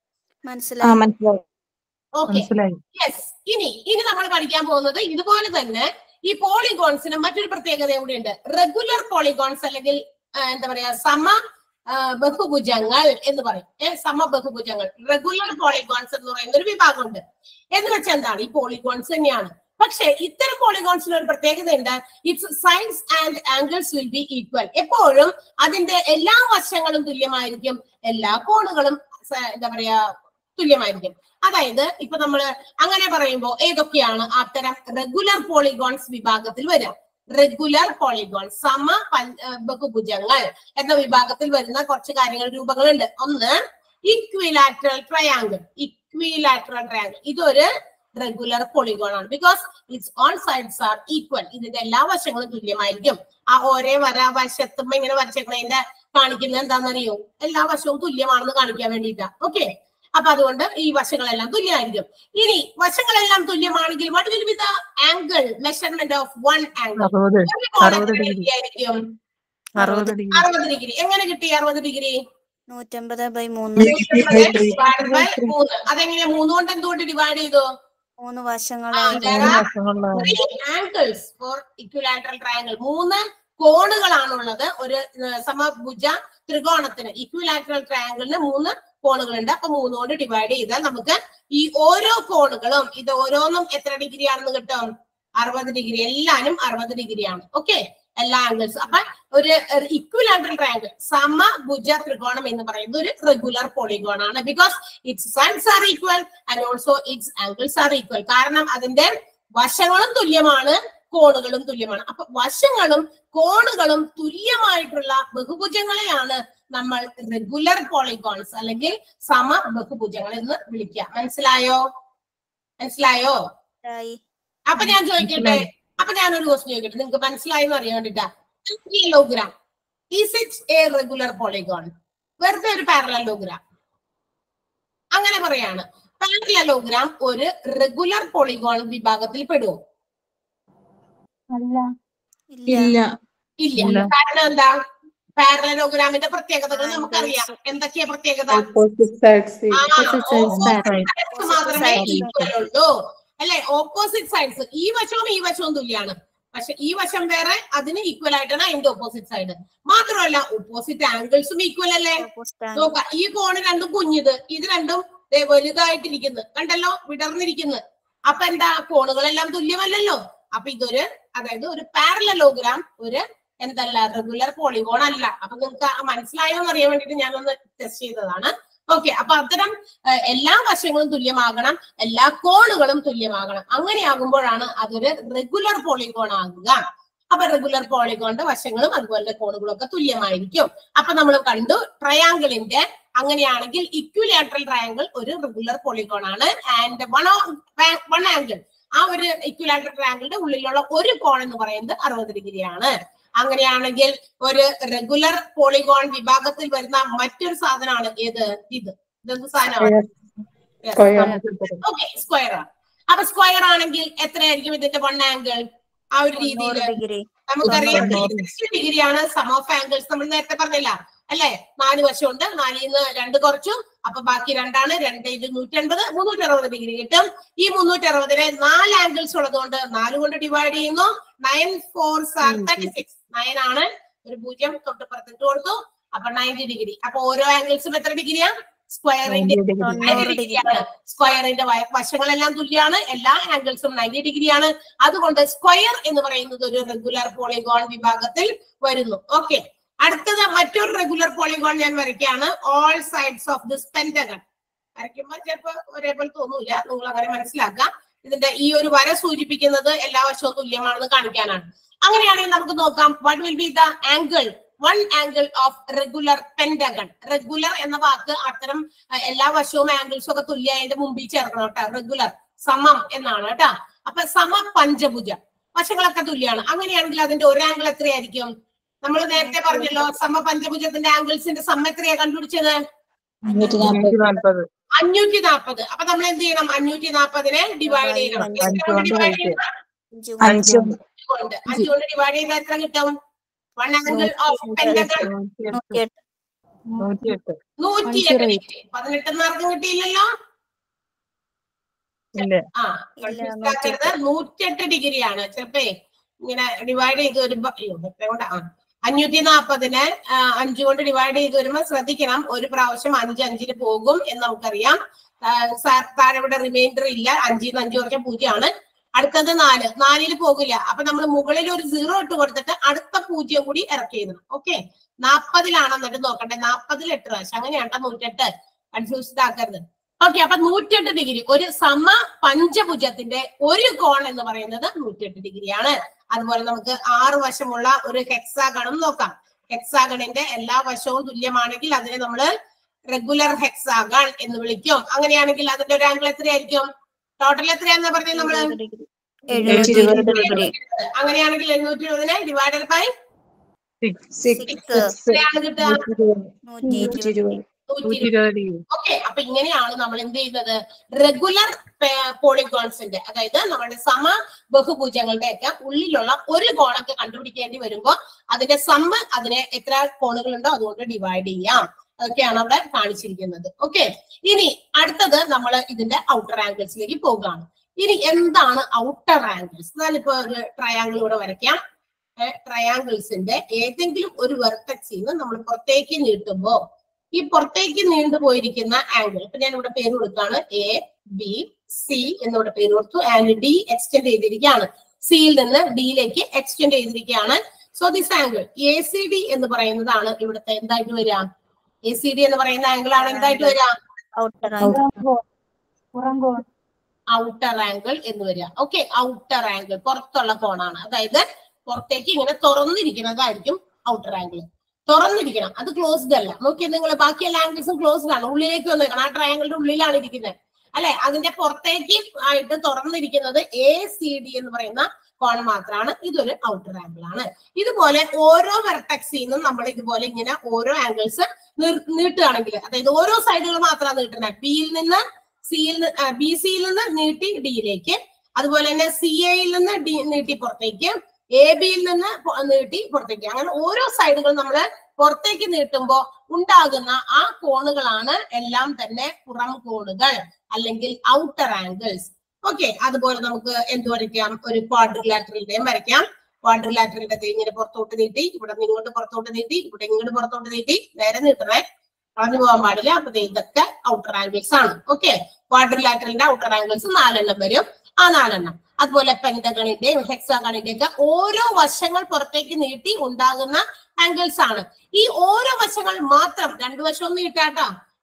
C: ആ
B: മനസ്സിലായി
C: മനസ്സിലായി
A: ഓക്കെ
D: മനസ്സിലായി
A: യെസ് ഇനി ഇനി നമ്മൾ പഠിക്കാൻ പോകുന്നത് ഇതുപോലെ തന്നെ ഈ പോളിഗോൺസിന് മറ്റൊരു പ്രത്യേകത കൂടിയുണ്ട് റെഗുലർ പോളിഗോൺസ് അല്ലെങ്കിൽ ആ, എന്താ പറയാ സമ ആ, ബഹുഭുജങ്ങൾ എന്ന് പറയും ഏ, സമ ബഹുഭുജങ്ങൾ റെഗുലർ പോളിഗോൺസ് എന്ന് പറയുന്ന ഒരു വിഭാഗമുണ്ട് എന്ന് വെച്ചാൽ എന്താണ് ഈ പോളിഗോൺസ് തന്നെയാണ് പക്ഷേ ഇത്തരം പോളിഗോൺസിന് ഒരു പ്രത്യേകത ഉണ്ട് its sides and angles will be equal എപ്പോഴും അതിന്റെ എല്ലാ വശങ്ങളും തുല്യമായിരിക്കും എല്ലാ കോണുകളും സ- എന്താ പറയാ തുല്യമായിരിക്കും അതായത് ഇപ്പൊ നമ്മള് അങ്ങനെ പറയുമ്പോൾ ഏതൊക്കെയാണ് അത്തരം റെഗുലർ പോളിഗോൺസ് വിഭാഗത്തിൽ വരിക റെഗുലർ പോളിഗോൺ സമ പഞ്ച- ഏർ ബഹുഭുജങ്ങൾ എന്ന വിഭാഗത്തിൽ വരുന്ന കുറച്ച് കാര്യങ്ങൾ രൂപങ്ങളുണ്ട് ഒന്ന് ഇക്വിലാറ്ററൽ ട്രയാങ്കിൾ ഇക്വിലാറ്ററൽ ട്രയാങ്കിൾ ഇതൊരു റെഗുലർ പോളിഗോൺ ആണ് because its all sides are equal ഇതിന്റെ എല്ലാ വശങ്ങളും തുല്യമായിരിക്കും ആ ഒരേ വര വശത്തുമ്പോ ഇങ്ങനെ വരച്ചേക്കണതിന്റെ കാണിക്കുന്നത് എന്താണെന്നറിയോ എല്ലാ വശവും തുല്യമാണെന്ന് കാണിക്കാൻ വേണ്ടിയിട്ടാ ഓക്കെ അപ്പൊ അതുകൊണ്ട് ഈ വശങ്ങളെല്ലാം തുല്യമായിരിക്കും ഇനി വശങ്ങളെല്ലാം തുല്യമാണെങ്കിൽ what will be the angle measurement of one angle
D: അറുപത് അറുപത് ഡിഗ്രി
A: ആയിരിക്കും
D: അറുപത് ഡിഗ്രി
A: അറുപത് ഡിഗ്രി എങ്ങനെ കിട്ടി അറുപത് ഡിഗ്രി
B: നൂറ്റമ്പത് ബൈ മൂന്ന്
A: ഡിവൈഡ് ബൈ മൂന്ന് അതെങ്ങനെയാ മൂന്ന് കൊണ്ട് എന്തുകൊണ്ട് ഡിവൈഡ് ചെയ്തു
B: മൂന്ന്
A: ആ,
B: വശങ്ങളായി
A: there
D: മൂന്ന്
A: are
D: വശങ്ങളുള്ള
A: three angles for equilateral triangle മൂന്ന് കോണുകളാണുള്ളത് ഒരു ഏർ, സമഭുജ ത്രികോണത്തിന് ഇക്വിലാറ്ററൽ ട്രയാങ്കിളിന് മൂന്ന് കോണുകളുണ്ട് അപ്പൊ മൂന്ന് കൊണ്ട് ഡിവൈഡ് ചെയ്താൽ നമുക്ക് ഈ ഓരോ കോണുകളും ഇത് ഓരോന്നും എത്ര ഡിഗ്രി ആണെന്ന് കിട്ടും അറുപത് ഡിഗ്രി എല്ലാനും അറുപത് ഡിഗ്രിയാണ് ഓക്കെ എല്ലാ ആംഗിൾസ് അപ്പൊ ഒരു ഇക്വിലാറ്ററൽ ട്രയാങ്കിൾ സമഭുജ ത്രികോണം എന്ന് പറയുന്നത് ഒരു റെഗുലർ പോളിഗോൺ ആണ് because its sides are equal and also its angles are equal കാരണം അതിന്റെ വശങ്ങളും തുല്യമാണ് കോണുകളും തുല്യമാണ് അപ്പൊ വശങ്ങളും കോണുകളും തുല്യമായിട്ടുള്ള ബഹുഭുജങ്ങളെയാണ് നമ്മൾ റെഗുലർ പോളിഗോൺസ് അല്ലെങ്കിൽ സമ ബഹുഭുജങ്ങൾ എന്ന് വിളിക്കുക മനസ്സിലായോ മനസ്സിലായോ
B: ആയി.
A: അപ്പൊ ഞാൻ ചോദിക്കട്ടെ അപ്പൊ ഞാനൊരു ക്വസ്റ്റ്യൻ ചോദിക്കട്ടെ നിങ്ങൾക്ക് മനസ്സിലായെന്ന് അറിയാൻ വേണ്ടിട്ടാ kilogram is it a regular polygon വെറുതെ ഒരു പാരലോഗ്രാം അങ്ങനെ പറയാണ് പാരലോഗ്രാം ഒരു റെഗുലർ പോളിഗോൺ വിഭാഗത്തിൽ പെടുമോ
B: ഇല്ല
C: ഇല്ല
A: ഇല്ല
D: ഇല്ല.
A: കാരണം എന്താ പാരലോഗ്രാമിന്റെ പ്രത്യേകതകൾ നമുക്കറിയാം എന്തൊക്കെയാ പ്രത്യേകത
E: ഓപ്പോസിറ്റ് സൈഡ്സ്
A: ആ,
E: Opposite sides
A: opposite
E: parallel.
A: sides മാത്രമേ
B: Opposite
A: ഈക്വൽ ഉള്ളൂ അല്ലെ ഓപ്പോസിറ്റ് സൈഡ്സ് ഈ വശവും ഈ വശവും തുല്യാണ് പക്ഷെ ഈ വശം വേറെ അതിന് ഈക്വൽ ആയിട്ടാണ് അതിന്റെ ഓപ്പോസിറ്റ് സൈഡ് മാത്രമല്ല ഓപ്പോസിറ്റ് ആംഗിൾസും ഈക്വൽ അല്ലേ
B: Opposite angle.
A: നോക്ക ഈ കോണ് രണ്ടും കുഞ്ഞിത് ഇത് രണ്ടും ദേ വലുതായിട്ടിരിക്കുന്നു കണ്ടല്ലോ വിടർന്നിരിക്കുന്നു അപ്പൊ എന്താ കോണുകളെല്ലാം തുല്യമല്ലല്ലോ അപ്പൊ ഇതൊരു അതായത് ഒരു പാരലോഗ്രാം ഒരു എന്തല്ല റെഗുലർ പോളിഗോൺ അല്ല അപ്പൊ നിങ്ങൾക്ക് മനസ്സിലായോ എന്ന് അറിയാൻ വേണ്ടിട്ട് ഞാനൊന്ന് ടെസ്റ്റ് ചെയ്തതാണ് ഓക്കെ അപ്പൊ അത്തരം ഏഹ്, എല്ലാ വശങ്ങളും തുല്യമാകണം എല്ലാ കോണുകളും തുല്യമാകണം അങ്ങനെയാകുമ്പോഴാണ് അതൊരു റെഗുലർ പോളിഗോൺ ആകുക അപ്പൊ റെഗുലർ പോളിഗോണിന്റെ വശങ്ങളും അതുപോലെ കോണുകളും ഒക്കെ തുല്യമായിരിക്കും അപ്പൊ നമ്മൾ കണ്ടു ട്രയാങ്കിളിന്റെ അങ്ങനെയാണെങ്കിൽ ഇക്വിലാറ്ററൽ ട്രയാങ്കിൾ ഒരു റെഗുലർ പോളിഗോൺ ആണ് ആൻഡ് വൺ വൺ ആംഗിൾ ആ ഒരു ഇക്വിലാറ്ററൽ ട്രയാങ്കിളിന്റെ ഉള്ളിലുള്ള ഒരു കോൺ എന്ന് പറയുന്നത് അറുപത് ഡിഗ്രിയാണ് അങ്ങനെയാണെങ്കിൽ ഒരു റെഗുലർ പോളിഗോൺ വിഭാഗത്തിൽ വരുന്ന മറ്റൊരു സാധനമാണ് ഏത് ഇത് ഇതെന്ത് സാധനമാണ്
E: Square.
A: ഓക്കെ സ്ക്വയർ ആണ് അപ്പൊ സ്ക്വയർ ആണെങ്കിൽ എത്രയായിരിക്കും ഇതിന്റെ വൺ ആംഗിൾ ആ ഒരു രീതിയിൽ
B: തൊണ്ണൂറ് ഡിഗ്രി
A: നമുക്കറിയാം
D: തൊണ്ണൂറ്.
A: സിക്സ്റ്റി ഡിഗ്രിയാണ് സം ഓഫ് ആംഗിൾസ് നമ്മൾ നേരത്തെ പറഞ്ഞില്ല അല്ലെ നാല് വശമുണ്ട് നാലിൽ നിന്ന് രണ്ട് കുറച്ചു അപ്പൊ ബാക്കി രണ്ടാണ് രണ്ട് ഇത് നൂറ്റൻപത് മുന്നൂറ്റി അറുപത് ഡിഗ്രി കിട്ടും ഈ മുന്നൂറ്റി അറുപതിനെ നാല് ആംഗിൾസ് ഉള്ളതുകൊണ്ട് നാല് കൊണ്ട് ഡിവൈഡ് ചെയ്യുന്നു nine four thirty six nine ആണ് ഒരു പൂജ്യം തൊട്ട് പുറത്തിട്ട് കൊടുത്തു അപ്പൊ നയൻറ്റി ഡിഗ്രി അപ്പൊ ഓരോ ആംഗിൾസും എത്ര ഡിഗ്രിയാ സ്ക്വയറിന്റെ
B: തൊണ്ണൂറ് ഡിഗ്രി
A: സ്ക്വയറിന്റെ വശങ്ങളെല്ലാം തുല്യമാണ് എല്ലാ ആംഗിൾസും നയൻറ്റി ഡിഗ്രിയാണ് അതുകൊണ്ട് സ്ക്വയർ എന്ന് പറയുന്നത് ഒരു റെഗുലർ പോളിഗോൺ വിഭാഗത്തിൽ വരുന്നു ഓക്കെ അടുത്തത് മറ്റൊരു റെഗുലർ പോളിഗോൺ ഞാൻ വരയ്ക്കുകയാണ് all sides of this pentagon വരയ്ക്കുമ്പോൾ ചിലപ്പോൾ ഒരേപോലെ തോന്നൂല നിങ്ങൾ അങ്ങനെ മനസ്സിലാക്കാം ഇതിന്റെ ഈ ഒരു വര സൂചിപ്പിക്കുന്നത് എല്ലാ വശവും തുല്യമാണെന്ന് കാണിക്കാനാണ് അങ്ങനെയാണെങ്കിൽ നമുക്ക് നോക്കാം what will be the angle one angle of regular pentagon regular എന്ന വാക്ക് അത്തരം അഹ് എല്ലാ വശവും ആംഗിൾസും ഒക്കെ തുല്യമായതിന്റെ മുമ്പിൽ ചേർക്കണം കേട്ടോ റെഗുലർ സമം എന്നാണ് കേട്ടോ അപ്പൊ സമ പഞ്ചഭുജം വശങ്ങളൊക്കെ തുല്യമാണ് അങ്ങനെയാണെങ്കിൽ അതിന്റെ ഒരു ആംഗിൾ എത്രയായിരിക്കും നമ്മൾ നേരത്തെ പറഞ്ഞല്ലോ സമ പഞ്ചഭുജത്തിന്റെ ആംഗിൾസിന്റെ സം എത്രയാ കണ്ടുപിടിച്ചത്
D: നാൽപ്പത്
A: അഞ്ഞൂറ്റി നാൽപ്പത് അപ്പൊ നമ്മൾ എന്ത് ചെയ്യണം അഞ്ഞൂറ്റി നാൽപ്പതിനെ ഡിവൈഡ് ചെയ്യണം
B: അഞ്ച്
A: എത്ര കൊണ്ട്
D: കൊണ്ട്
A: ഡിവൈഡ് ചെയ്യണം
B: അഞ്ച്
D: അഞ്ച്
A: കൊണ്ട് അഞ്ച് കൊണ്ട് ഡിവൈഡ് ചെയ്താൽ എത്ര കിട്ടും വൺ ആംഗിൾ ഓഫ് പെന്റഗൺ
B: നൂറ്റിയെട്ട്
D: നൂറ്റിയെട്ട്
A: നൂറ്റിയെട്ട് ഡിഗ്രി പതിനെട്ട് മാർക്കും കിട്ടിയില്ലല്ലോ
D: ഇല്ല
A: ആ
B: ഇല്ല,
A: മനസ്സിലാക്കരുത് നൂറ്റിയെട്ട് ഡിഗ്രിയാണ് ചിലപ്പേ ഇങ്ങനെ ഡിവൈഡ് ചെയ്ത് വരുമ്പോ അയ്യോ എത്ര കൊണ്ട് ആ അഞ്ഞൂറ്റി നാൽപ്പതിന് അഞ്ചു കൊണ്ട് ഡിവൈഡ് ചെയ്ത് വരുമ്പോ ശ്രദ്ധിക്കണം ഒരു പ്രാവശ്യം അഞ്ച് അഞ്ചിന് പോകും എന്ന് നമുക്കറിയാം ആ, സാർ താഴെ ഇവിടെ റിമൈൻഡർ ഇല്ല അഞ്ചിൽ നിന്ന് അഞ്ച് കുറച്ച പൂജ്യമാണ് അടുത്തത് നാല് നാലില് പോകില്ല അപ്പൊ നമ്മൾ മുകളിൽ ഒരു സീറോ ഇട്ട് കൊടുത്തിട്ട് അടുത്ത പൂജ്യം കൂടി ഇറക്കി എഴുതണം ഓക്കെ നാപ്പതിലാണ് എന്നിട്ട് നോക്കട്ടെ നാപ്പതിൽ എട്ട് പ്രാവശ്യം അങ്ങനെയാണ് നൂറ്റെട്ട് കൺഫ്യൂസ്ഡ് ആക്കരുത് ഓക്കെ അപ്പൊ നൂറ്റെട്ട് ഡിഗ്രി ഒരു സമ പഞ്ചഭുജത്തിന്റെ ഒരു കോൺ എന്ന് പറയുന്നത് നൂറ്റെട്ട് ഡിഗ്രിയാണ് അതുപോലെ നമുക്ക് ആറ് വശമുള്ള ഒരു ഹെക്സാഗണും നോക്കാം ഹെക്സാഗണിന്റെ എല്ലാ വശവും തുല്യമാണെങ്കിൽ അതിനെ നമ്മൾ റെഗുലർ ഹെക്സാഗൺ എന്ന് വിളിക്കും അങ്ങനെയാണെങ്കിൽ അതിന്റെ ഒരു ആംഗിൾ എത്രയായിരിക്കും ടോട്ടൽ എത്രയാന്ന് പറഞ്ഞത് നമ്മള്
B: എഴുപത് ഡിഗ്രി
E: എഴുപത്
B: ഡിഗ്രി
A: അങ്ങനെയാണെങ്കിൽ എണ്ണൂറ്റി എഴുപതിനെ ഡിവൈഡഡ് ബൈ
B: സിക്സ്
A: എത്രയാണ് കിട്ടുക
B: നൂറ്റി
E: നൂറ്റി
B: ഇരുപത്
E: ഇരുപത്
A: നൂറ്റി
D: നൂറ്റി ഇരുപത് ഡിഗ്രി
A: ഓക്കെ അപ്പൊ ഇങ്ങനെയാണ് നമ്മൾ എന്ത് ചെയ്യുന്നത് റെഗുലർ പോളിഗോൺസിന്റെ അതായത് നമ്മുടെ സമ ബഹുഭുജങ്ങളുടെ ഒക്കെ ഉള്ളിലുള്ള ഒരു കോണൊക്കെ കണ്ടുപിടിക്കേണ്ടി വരുമ്പോൾ അതിന്റെ സമ്മ് അതിനെ എത്ര കോണുകളുണ്ടോ അതുകൊണ്ട് ഡിവൈഡ് ചെയ്യാം അതൊക്കെയാണ് അവിടെ കാണിച്ചിരിക്കുന്നത് ഓക്കെ ഇനി അടുത്തത് നമ്മൾ ഇതിന്റെ ഔട്ടർ ആംഗിൾസിലേക്ക് പോകുകയാണ് ഇനി എന്താണ് ഔട്ടർ ആംഗിൾസ് ഞാനിപ്പോ ഒരു ട്രയാങ്കിൾ ഇവിടെ വരയ്ക്കാം ട്രയാങ്കിൾസിന്റെ ഏതെങ്കിലും ഒരു വെർട്ടക്സിൽ നിന്ന് നമ്മൾ പുറത്തേക്ക് നീട്ടുമ്പോ ഈ പുറത്തേക്ക് നീണ്ടുപോയിരിക്കുന്ന ആംഗിൾ ഇപ്പൊ ഞാൻ ഇവിടെ പേര് കൊടുക്കുകയാണ് എ ബി സി എന്നിവിടെ പേര് കൊടുത്തു ആൻഡ് ഡി എക്സ്റ്റെൻഡ് ചെയ്തിരിക്കുകയാണ് സിയിൽ നിന്ന് ഡിയിലേക്ക് എക്സ്റ്റെൻഡ് ചെയ്തിരിക്കുകയാണ് so this angle A C D എന്ന് പറയുന്നതാണ് ഇവിടുത്തെ എന്തായിട്ട് വരിക എ സി ഡി എന്ന് പറയുന്ന ആംഗിൾ ആണ് എന്തായിട്ട് വരിക
B: ഔട്ടർ ആംഗിൾ
A: ഔട്ടർ ആംഗിൾ എന്ന് വരിക ഓക്കെ ഔട്ടർ ആംഗിൾ പുറത്തുള്ള കോണാണ് അതായത് പുറത്തേക്ക് ഇങ്ങനെ തുറന്നിരിക്കുന്നതായിരിക്കും ഔട്ടർ ആംഗിൾ തുറന്നിരിക്കണം അത് ക്ലോസ്ഡ് അല്ല നോക്കിയാൽ നിങ്ങൾ ബാക്കി എല്ലാ ആംഗിൾസും ക്ലോസ്ഡ് ആണ് ഉള്ളിലേക്ക് വന്നേക്കണം ആ ട്രയാങ്കിളിന്റെ ഉള്ളിലാണ് ഇരിക്കുന്നത് അല്ലെ അതിന്റെ പുറത്തേക്ക് ആയിട്ട് തുറന്നിരിക്കുന്നത് എ സി ഡി എന്ന് പറയുന്ന കോൺ മാത്രമാണ് ഇതൊരു ഔട്ടർ ആംഗിൾ ആണ് ഇതുപോലെ ഓരോ വെർട്ടക്സിൽ നിന്നും നമ്മൾ ഇതുപോലെ ഇങ്ങനെ ഓരോ ആംഗിൾസ് നീട്ടുകയാണെങ്കിൽ അതായത് ഓരോ സൈഡുകൾ മാത്രമാണ് നീട്ടുന്നത് ബിയിൽ നിന്ന് സിയിൽ ബി സിയിൽ നിന്ന് നീട്ടി ഡിയിലേക്ക് അതുപോലെ തന്നെ സി എയിൽ നിന്ന് ഡി നീട്ടി പുറത്തേക്ക് എ ബിയിൽ നിന്ന് പൊ- നീട്ടി പുറത്തേക്ക് അങ്ങനെ ഓരോ സൈഡുകൾ നമ്മൾ പുറത്തേക്ക് നീട്ടുമ്പോൾ ഉണ്ടാകുന്ന ആ കോണുകളാണ് എല്ലാം തന്നെ പുറം കോണുകൾ അല്ലെങ്കിൽ ഔട്ടർ ആംഗിൾസ് ഓക്കെ അതുപോലെ നമുക്ക് എന്ത് വരയ്ക്കാം ഒരു ക്വാഡ്രിലാറ്ററിന്റെയും വരയ്ക്കാം ക്വാഡ്രിലാറ്ററിന്റെ ഇങ്ങനെ പുറത്തോട്ട് നീട്ടി ഇവിടെ നിന്ന് ഇങ്ങോട്ട് പുറത്തോട്ട് നീട്ടി ഇവിടെ ഇങ്ങോട്ട് പുറത്തോട്ട് നീട്ടി നേരെ നീട്ടണേ കളഞ്ഞു പോകാൻ പാടില്ല അപ്പൊ ദേ ഇതൊക്കെ ഔട്ടർ ആംഗിൾസ് ആണ് ഓക്കെ ക്വാഡ്രിലാറ്ററിന്റെ ഔട്ടർ ആംഗിൾസ് നാലെണ്ണം വരും ആ നാലെണ്ണം അതുപോലെ പെന്റഗണിന്റെയും ഹെക്സാഗണിന്റെയും ഒക്കെ ഓരോ വശങ്ങൾ പുറത്തേക്ക് നീട്ടി ഉണ്ടാകുന്ന ആംഗിൾസ് ആണ് ഈ ഓരോ വശങ്ങൾ മാത്രം രണ്ടു വശവും നീട്ടാട്ടോ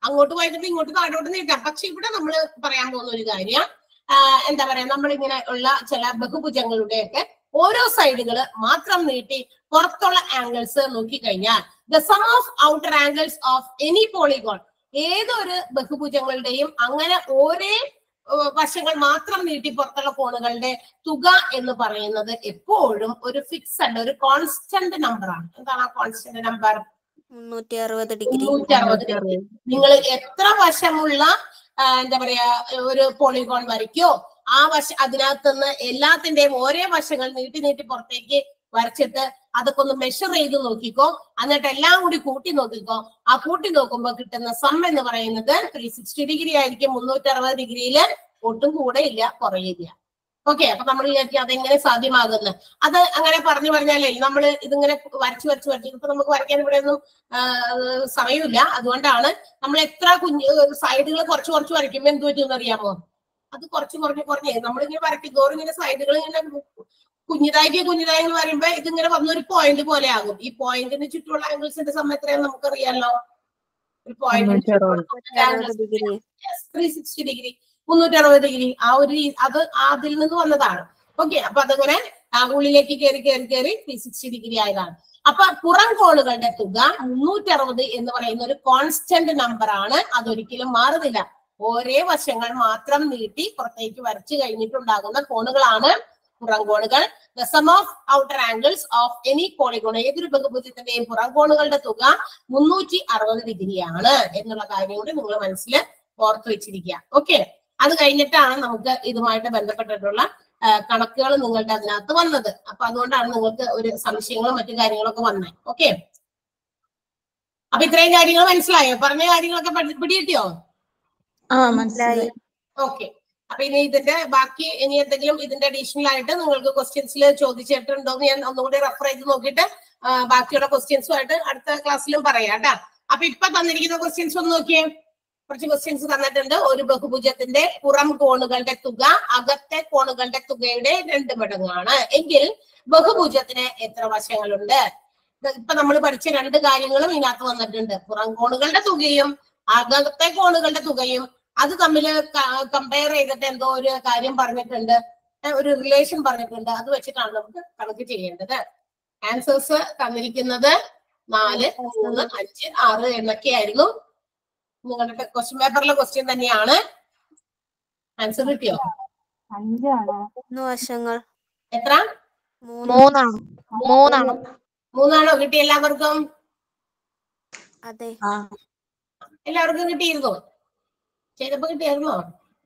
A: അങ്ങോട്ട് പോയിട്ട് ഇങ്ങോട്ട് താഴോട്ട് നീട്ടാം പക്ഷെ ഇവിടെ നമ്മൾ പറയാൻ പോകുന്ന ഒരു കാര്യം ആ, എന്താ പറയാ നമ്മളിങ്ങനെ ഉള്ള ചില ബഹുഭുജങ്ങളുടെയൊക്കെ ഓരോ സൈഡുകൾ മാത്രം നീട്ടി പുറത്തുള്ള ആംഗിൾസ് നോക്കിക്കഴിഞ്ഞാൽ the sum of outer angles of any polygon ഏതൊരു ബഹുഭുജങ്ങളുടെയും അങ്ങനെ ഒരേ ഏഹ്, വശങ്ങൾ മാത്രം നീട്ടി പുറത്തുള്ള കോണുകളുടെ തുക എന്ന് പറയുന്നത് എപ്പോഴും ഒരു ഫിക്സഡ് ഒരു കോൺസ്റ്റന്റ് നമ്പർ ആണ് എന്താണ് ആ കോൺസ്റ്റന്റ് നമ്പർ
C: മുന്നൂറ്റി അറുപത് ഡിഗ്രി
A: മുന്നൂറ്റി അറുപത് ഡിഗ്രി നിങ്ങൾ എത്ര വശമുള്ള ആ, എന്താ പറയാ ഒരു പോളിഗോൺ വരയ്ക്കോ ആ വശ അതിനകത്ത് നിന്ന് എല്ലാത്തിന്റെയും ഓരോ വശങ്ങൾ നീട്ടി നീട്ടി പുറത്തേക്ക് വരച്ചിട്ട് അതൊക്കെ ഒന്ന് മെഷർ ചെയ്ത് നോക്കിക്കോ എന്നിട്ട് എല്ലാം കൂടി കൂട്ടി നോക്കിക്കോ ആ കൂട്ടി നോക്കുമ്പോൾ കിട്ടുന്ന സം എന്ന് പറയുന്നത് ത്രീ സിക്സ്റ്റി ഡിഗ്രി ആയിരിക്കും മുന്നൂറ്റി അറുപത് ഡിഗ്രിയിൽ ഒട്ടും കൂടെ ഇല്ല കുറയില്ല ഓക്കെ അപ്പൊ നമ്മൾ വിചാരിക്കും അതെങ്ങനെ സാധ്യമാകുന്നു അത് അങ്ങനെ പറഞ്ഞു പറഞ്ഞാലേ നമ്മൾ ഇതിങ്ങനെ വരച്ച് വരച്ച് വരച്ച് ഇപ്പൊ നമുക്ക് വരയ്ക്കാൻ ഇവിടെ ഒന്നും ആ, സമയമില്ല അതുകൊണ്ടാണ് നമ്മൾ എത്ര കുഞ്ഞ് സൈഡുകൾ കുറച്ച് കുറച്ച് വരയ്ക്കുമ്പോൾ എന്ത് പറ്റുമെന്ന് അറിയാമോ അത് കുറച്ച് കുറഞ്ഞ് കുറഞ്ഞ് നമ്മളിങ്ങനെ വരയ്ക്കും തോറും ഇങ്ങനെ സൈഡുകൾ ഇങ്ങനെ കുഞ്ഞിതാക്കി കുഞ്ഞിതായി വരുമ്പോ ഇതിങ്ങനെ വന്നൊരു പോയിന്റ് പോലെ ആകും ഈ പോയിന്റിന് ചുറ്റുമുള്ള ആംഗിൾസിന്റെ സമയം എത്രയാന്ന് നമുക്കറിയാലോ ഒരു
D: മുന്നൂറ്റി അറുപത്.
C: അറുപത് ഡിഗ്രി
A: ത്രീ സിക്സ്റ്റി ഡിഗ്രി മുന്നൂറ്റി അറുപത് ഡിഗ്രി ആ ഒരു രീ- അത് അതിൽ നിന്ന് വന്നതാണ് ഓക്കെ അപ്പൊ അതങ്ങനെ ആ ഉള്ളിലേക്ക് കയറി കയറി കയറി ത്രീ സിക്സ്റ്റി ഡിഗ്രി ആയതാണ് അപ്പൊ പുറം കോണുകളുടെ തുക മുന്നൂറ്റി അറുപത് എന്ന് പറയുന്ന ഒരു കോൺസ്റ്റന്റ് നമ്പർ ആണ് അതൊരിക്കലും മാറുന്നില്ല ഒരേ വശങ്ങൾ മാത്രം നീട്ടി പുറത്തേക്ക് വരച്ചു കഴിഞ്ഞിട്ടുണ്ടാകുന്ന കോണുകളാണ് പുറം കോണുകൾ the sum of outer angles of any polygon ഏതൊരു ബഹുഭുജത്തിന്റെയും പുറം കോണുകളുടെ തുക മുന്നൂറ്റി അറുപത് ഡിഗ്രിയാണ് എന്നുള്ള കാര്യം കൂടി നിങ്ങൾ മനസ്സിൽ ഓർത്ത് വെച്ചിരിക്കുക ഓക്കെ അത് കഴിഞ്ഞിട്ടാണ് നമുക്ക് ഇതുമായിട്ട് ബന്ധപ്പെട്ടിട്ടുള്ള കണക്കുകൾ നിങ്ങളുടെ അതിനകത്ത് വന്നത് അപ്പൊ അതുകൊണ്ടാണ് നിങ്ങൾക്ക് ഒരു സംശയങ്ങളും മറ്റു കാര്യങ്ങളൊക്കെ വന്നത് ഓക്കെ അപ്പൊ ഇത്രയും കാര്യങ്ങൾ മനസ്സിലായോ പറഞ്ഞ കാര്യങ്ങളൊക്കെ പഠി- പിടികിട്ടിയോ
E: ആ മനസ്സിലായി
A: ഓക്കെ അപ്പൊ ഇനി ഇതിന്റെ ബാക്കി ഇനി എന്തെങ്കിലും ഇതിന്റെ അഡീഷണൽ ആയിട്ട് നിങ്ങൾക്ക് ക്വസ്റ്റ്യൻസിൽ ചോദിച്ചിട്ടുണ്ടോ എന്ന് ഞാൻ ഒന്നുകൂടി റെഫർ ചെയ്ത് നോക്കിയിട്ട് ആ, ബാക്കിയുള്ള ക്വസ്റ്റ്യൻസുമായിട്ട് അടുത്ത ക്ലാസ്സിലും പറയാം കേട്ടാ അപ്പൊ ഇപ്പൊ തന്നിരിക്കുന്ന ക്വസ്റ്റ്യൻസ് ഒന്ന് നോക്കിയേ കുറച്ച് ക്വസ്റ്റ്യൻസ് തന്നിട്ടുണ്ട് ഒരു ബഹുഭുജത്തിന്റെ പുറം കോണുകളുടെ തുക അകത്തെ കോണുകളുടെ തുകയുടെ രണ്ട് മടങ്ങാണ് എങ്കിൽ ബഹുഭുജത്തിന് എത്ര വശങ്ങളുണ്ട് ഇത് ഇപ്പൊ നമ്മൾ പഠിച്ച രണ്ട് കാര്യങ്ങളും ഇതിനകത്ത് വന്നിട്ടുണ്ട് പുറം കോണുകളുടെ തുകയും അകത്തെ കോണുകളുടെ തുകയും അത് തമ്മിൽ കമ്പയർ ചെയ്തിട്ട് എന്തോ ഒരു കാര്യം പറഞ്ഞിട്ടുണ്ട് ഏ, ഒരു റിലേഷൻ പറഞ്ഞിട്ടുണ്ട് അത് വെച്ചിട്ടാണ് നമുക്ക് കണക്ക് ചെയ്യേണ്ടത് ആൻസേഴ്സ് തന്നിരിക്കുന്നത് നാല് മൂന്ന് അഞ്ച് ആറ് എന്നൊക്കെയായിരുന്നു നിങ്ങളുടെ ക്വസ്റ്റ്യൻ പേപ്പറിലെ ക്വസ്റ്റ്യൻ തന്നെയാണ് ആൻസർ കിട്ടിയോ
C: മൂന്ന് വശങ്ങൾ
A: എത്ര
C: മൂന്ന്
F: മൂന്നാണ് മൂന്നാണ്
A: മൂന്നാണോ കിട്ടി എല്ലാവർക്കും
C: അതെ
E: ആ
A: എല്ലാവർക്കും കിട്ടിയിരുന്നോ ചെയ്തപ്പോ കിട്ടിയായിരുന്നോ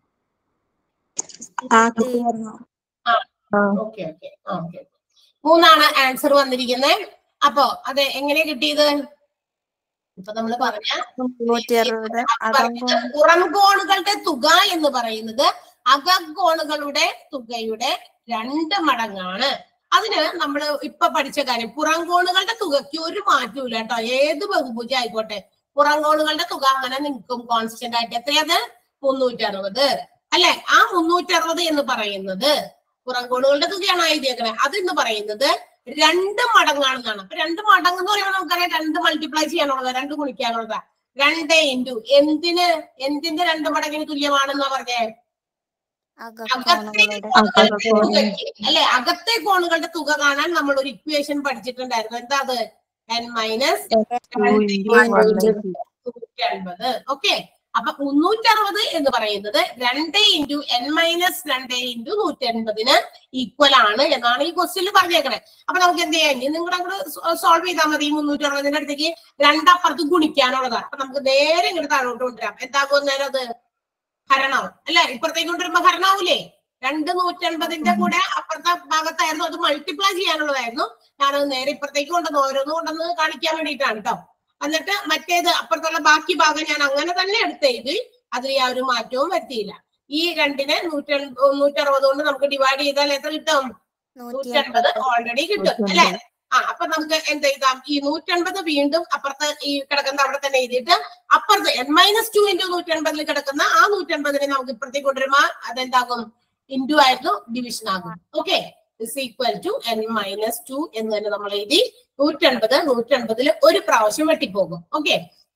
E: ആ കിട്ടിയായിരുന്നു
D: ആ.
A: ഓക്കെ ഓക്കെ ഓക്കെ മൂന്നാണ് ആൻസർ വന്നിരിക്കുന്നത് അപ്പോ അത് എങ്ങനെ കിട്ടിയത് ഇപ്പൊ നമ്മൾ പറഞ്ഞ
C: മുന്നൂറ്റി അറുപത് അകം
A: പറഞ്ഞത് പുറം കോണുകളുടെ തുക എന്ന് പറയുന്നത് അകക്കോണുകളുടെ തുകയുടെ രണ്ട് മടങ്ങാണ് അതിന് നമ്മൾ ഇപ്പൊ പഠിച്ച കാര്യം പുറം കോണുകളുടെ തുകയ്ക്ക് ഒരു മാറ്റവും ഇല്ല കേട്ടോ ഏത് ബഹുഭുജം ആയിക്കോട്ടെ പുറം കോണുകളുടെ തുക അങ്ങനെ നിൽക്കും കോൺസ്റ്റന്റ് ആയിട്ട് എത്രയത് മുന്നൂറ്റി അറുപത് അല്ലെ ആ മുന്നൂറ്റി അറുപത് എന്ന് പറയുന്നത് പുറം കോണുകളുടെ തുകയാണ് എഴുതിയേക്കണേ അത് എന്ന് പറയുന്നത് രണ്ട് മടങ്ങാണെന്നാണ് അപ്പൊ രണ്ട് മടങ്ങ് എന്ന് പറയുമ്പോൾ നമുക്കറിയാം രണ്ട് മൾട്ടിപ്ലൈ ചെയ്യാനുള്ളതാ രണ്ട് ഗുണിക്കാനുള്ളതാ രണ്ട് ഇൻറ്റു എന്തിന് എന്തിന്റെ രണ്ട് മടങ്ങിന് തുല്യമാണെന്നാ പറഞ്ഞേ
C: അകക്കോണുകളുടെ
A: അകത്തെ തുകയ്ക്ക് അല്ലെ അകത്തെ കോണുകളുടെ തുക കാണാൻ നമ്മൾ ഒരു ഇക്വേഷൻ പഠിച്ചിട്ടുണ്ടായിരുന്നു എന്താ അത് എൻ മൈനസ് നൂറ്റി അൻപത് ഓക്കെ അപ്പൊ മുന്നൂറ്റി അറുപത് എന്ന് പറയുന്നത് രണ്ട് ഇൻറ്റു എൻ മൈനസ് രണ്ട് ഇൻറ്റു നൂറ്റി അൻപതിന് ഈക്വൽ ആണ് എന്നാണ് ഈ ക്വസ്റ്റ്യനിൽ പറഞ്ഞേക്കണേ അപ്പൊ നമുക്ക് എന്ത് ചെയ്യാം ഇനി നിങ്ങളുടെ അങ്ങോട്ട് സോൾവ് ചെയ്താൽ മതി ഈ മുന്നൂറ്റി അറുപതിന്റെ അടുത്തേക്ക് രണ്ടപ്പുറത്ത് ഗുണിക്കാനുള്ളതാണ് അപ്പൊ നമുക്ക് നേരെ ഇങ്ങോട്ട് താഴോട്ട് കൊണ്ടുവരാം എന്താകും നേരം അത് ഹരണം അല്ലെ ഇപ്പുറത്തേക്ക് കൊണ്ടുവരുമ്പോ ഹരണാവൂലേ രണ്ട് നൂറ്റൻപതിന്റെ കൂടെ അപ്പുറത്തെ ഭാഗത്തായിരുന്നു അത് മൾട്ടിപ്ലൈ ചെയ്യാനുള്ളതായിരുന്നു ഞാനത് നേരെ ഇപ്പുറത്തേക്ക് കൊണ്ടുവന്ന് ഓരോന്ന് കൊണ്ടുവന്ന് കാണിക്കാൻ വേണ്ടിയിട്ടാണ് കേട്ടോ എന്നിട്ട് മറ്റേത് അപ്പുറത്തുള്ള ബാക്കി ഭാഗം ഞാൻ അങ്ങനെ തന്നെ എടുത്തെഴുതി അതിൽ യാതൊരു മാറ്റവും വരുത്തിയില്ല ഈ രണ്ടിനെ നൂറ്റി നൂറ്ററുപത് കൊണ്ട് നമുക്ക് ഡിവൈഡ് ചെയ്താൽ എത്ര കിട്ടും
C: നൂറ്റി
A: നൂറ്റൻപത് ഓൾറെഡി കിട്ടും അല്ലെ ആ അപ്പൊ നമുക്ക് എന്ത് ചെയ്താം ഈ നൂറ്റൻപത് വീണ്ടും അപ്പുറത്ത് ഈ കിടക്കുന്ന അവിടെ തന്നെ എഴുതിയിട്ട് അപ്പുറത്ത് എൻ മൈനസ് ടു ഇൻറ്റു നൂറ്റൻപതിൽ കിടക്കുന്ന ആ നൂറ്റൻപതിനെ നമുക്ക് ഇപ്പുറത്തേക്ക് കൊണ്ടുവരുമ്പോ അതെന്താകും ഇൻറ്റു ആയിരുന്നു ഡിവിഷൻ ആകും okay is equal to N minus two എന്ന് തന്നെ നമ്മൾ എഴുതി നൂറ്റൻപത് നൂറ്റൻപതിൽ ഒരു പ്രാവശ്യം വെട്ടിപ്പോകും ഓക്കെ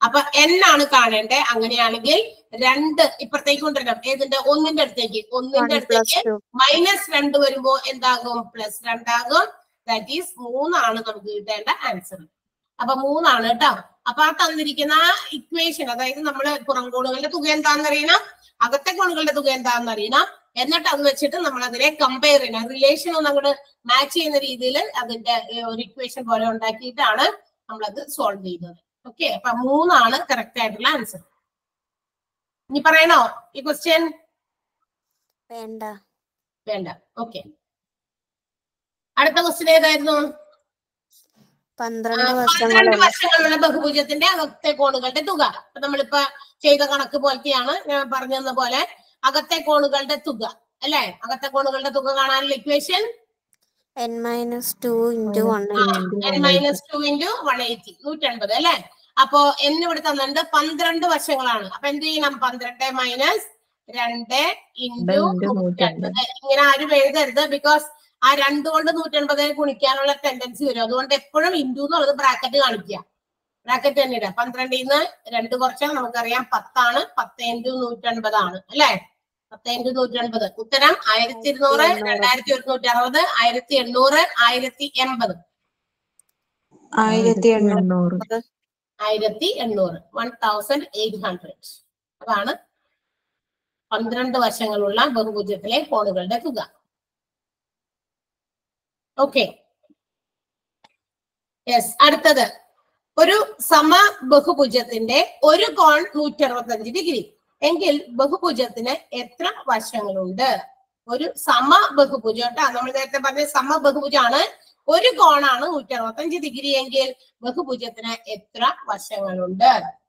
A: അപ്പൊ n ആണ് കാണേണ്ടത് അങ്ങനെയാണെങ്കിൽ രണ്ട് ഇപ്പുറത്തേക്ക് കൊണ്ടുവരണം ഏതിന്റെ ഒന്നിന്റെ അടുത്തേക്ക് ഒന്നിന്റെ
C: വൺ പ്ലസ്
A: അടുത്തേക്ക്
C: ടു
A: മൈനസ് രണ്ട് വരുമ്പോ എന്താകും പ്ലസ് രണ്ടാകും ദാറ്റ് ഈസ് മൂന്നാണ് നമുക്ക് കിട്ടേണ്ട ആൻസർ അപ്പൊ മൂന്നാണ് കേട്ടോ അപ്പൊ ആ തന്നിരിക്കുന്ന ആ ഇക്വേഷൻ അതായത് നമ്മള് പുറം കോണുകളുടെ തുക എന്താണെന്ന് അറിയണം അകത്തെ കോണുകളുടെ തുക എന്താണെന്ന് അറിയണം എന്നിട്ട് അത് വെച്ചിട്ട് നമ്മൾ അതിനെ കമ്പയർ ചെയ്യണം റിലേഷൻ ഒന്ന് അങ്ങോട്ട് മാച്ച് ചെയ്യുന്ന രീതിയിൽ അതിന്റെ ഏഹ്, ഒരു ഇക്വേഷൻ പോലെ ഉണ്ടാക്കിയിട്ടാണ് നമ്മളത് സോൾവ് ചെയ്യുന്നത് ഓക്കെ അപ്പൊ മൂന്നാണ് കറക്റ്റ് ആയിട്ടുള്ള ആൻസർ ഇനി പറയണോ ഈ ക്വസ്റ്റ്യൻ
C: വേണ്ട
A: വേണ്ട ഓക്കെ അടുത്ത ക്വസ്റ്റ്യൻ ഏതായിരുന്നു
C: പന്ത്രണ്ട്
A: പന്ത്രണ്ട്
C: വർഷങ്ങളുള്ള
A: വർഷങ്ങളുള്ള ബഹുഭുജത്തിന്റെ അകത്തെ കോണുകളുടെ തുക അപ്പൊ നമ്മളിപ്പോ ചെയ്ത കണക്ക് പോലത്തെയാണ് ഞാൻ പറഞ്ഞു തന്ന പോലെ അകത്തെ കോണുകളുടെ തുക അല്ലെ അകത്തെ കോണുകളുടെ തുക കാണാനുള്ള equation
C: N minus two into one
A: N minus two into one eighty നൂറ്റൻപത് അല്ലെ അപ്പോ എന്ന് ഇവിടെ തന്നിട്ടുണ്ട് പന്ത്രണ്ട് വർഷങ്ങളാണ് അപ്പൊ എന്ത് ചെയ്യണം പന്ത്രണ്ട് മൈനസ് രണ്ട് ഇൻറ്റു
D: into
A: നൂറ്റൻപത് ഇങ്ങനെ ആരും എഴുതരുത് ബിക്കോസ് ആ രണ്ട് കൊണ്ട് നൂറ്റൻപത് ഗുണിക്കാനുള്ള ടെൻഡൻസി വരും അതുകൊണ്ട് എപ്പോഴും ഇൻറ്റു എന്നുള്ളത് ബ്രാക്കറ്റ് കാണിക്കുക ബ്രാക്കറ്റ് തന്നെ ഇടുക പന്ത്രണ്ടിൽ നിന്ന് രണ്ട് കുറച്ചാൽ നമുക്കറിയാം പത്താണ് പത്ത് ഇൻറ്റു നൂറ്റൻപതാണ് അല്ലെ പത്ത് ഇൻറ്റു നൂറ്റൻപത് ഉത്തരം ആയിരത്തി ഇരുന്നൂറ് രണ്ടായിരത്തി ഒരുന്നൂറ്റി അറുപത് ആയിരത്തി എണ്ണൂറ് ആയിരത്തി എൺപത്
E: ആയിരത്തി എണ്ണൂറ്
D: എണ്ണൂറ്
A: ആയിരത്തി എണ്ണൂറ് വൺ തൗസൻഡ് എയ്റ്റ് ഹൺഡ്രഡ് അതാണ് പന്ത്രണ്ട് വർഷങ്ങളുള്ള ബഹുഭുജത്തിലെ കോണുകളുടെ തുക ഓക്കെ യെസ് അടുത്തത് ഒരു സമ ബഹുഭുജത്തിന്റെ ഒരു കോൺ നൂറ്റി അറുപത്തഞ്ച് ഡിഗ്രി എങ്കിൽ ബഹുഭുജത്തിന് എത്ര വശങ്ങളുണ്ട് ഒരു സമ ബഹുഭുജം കേട്ടോ നമ്മൾ നേരത്തെ പറഞ്ഞ സമ ബഹുഭുജാണ് ഒരു കോണാണ് നൂറ്റി അറുപത്തഞ്ച് ഡിഗ്രി എങ്കിൽ ബഹുഭുജത്തിന് എത്ര വശങ്ങളുണ്ട്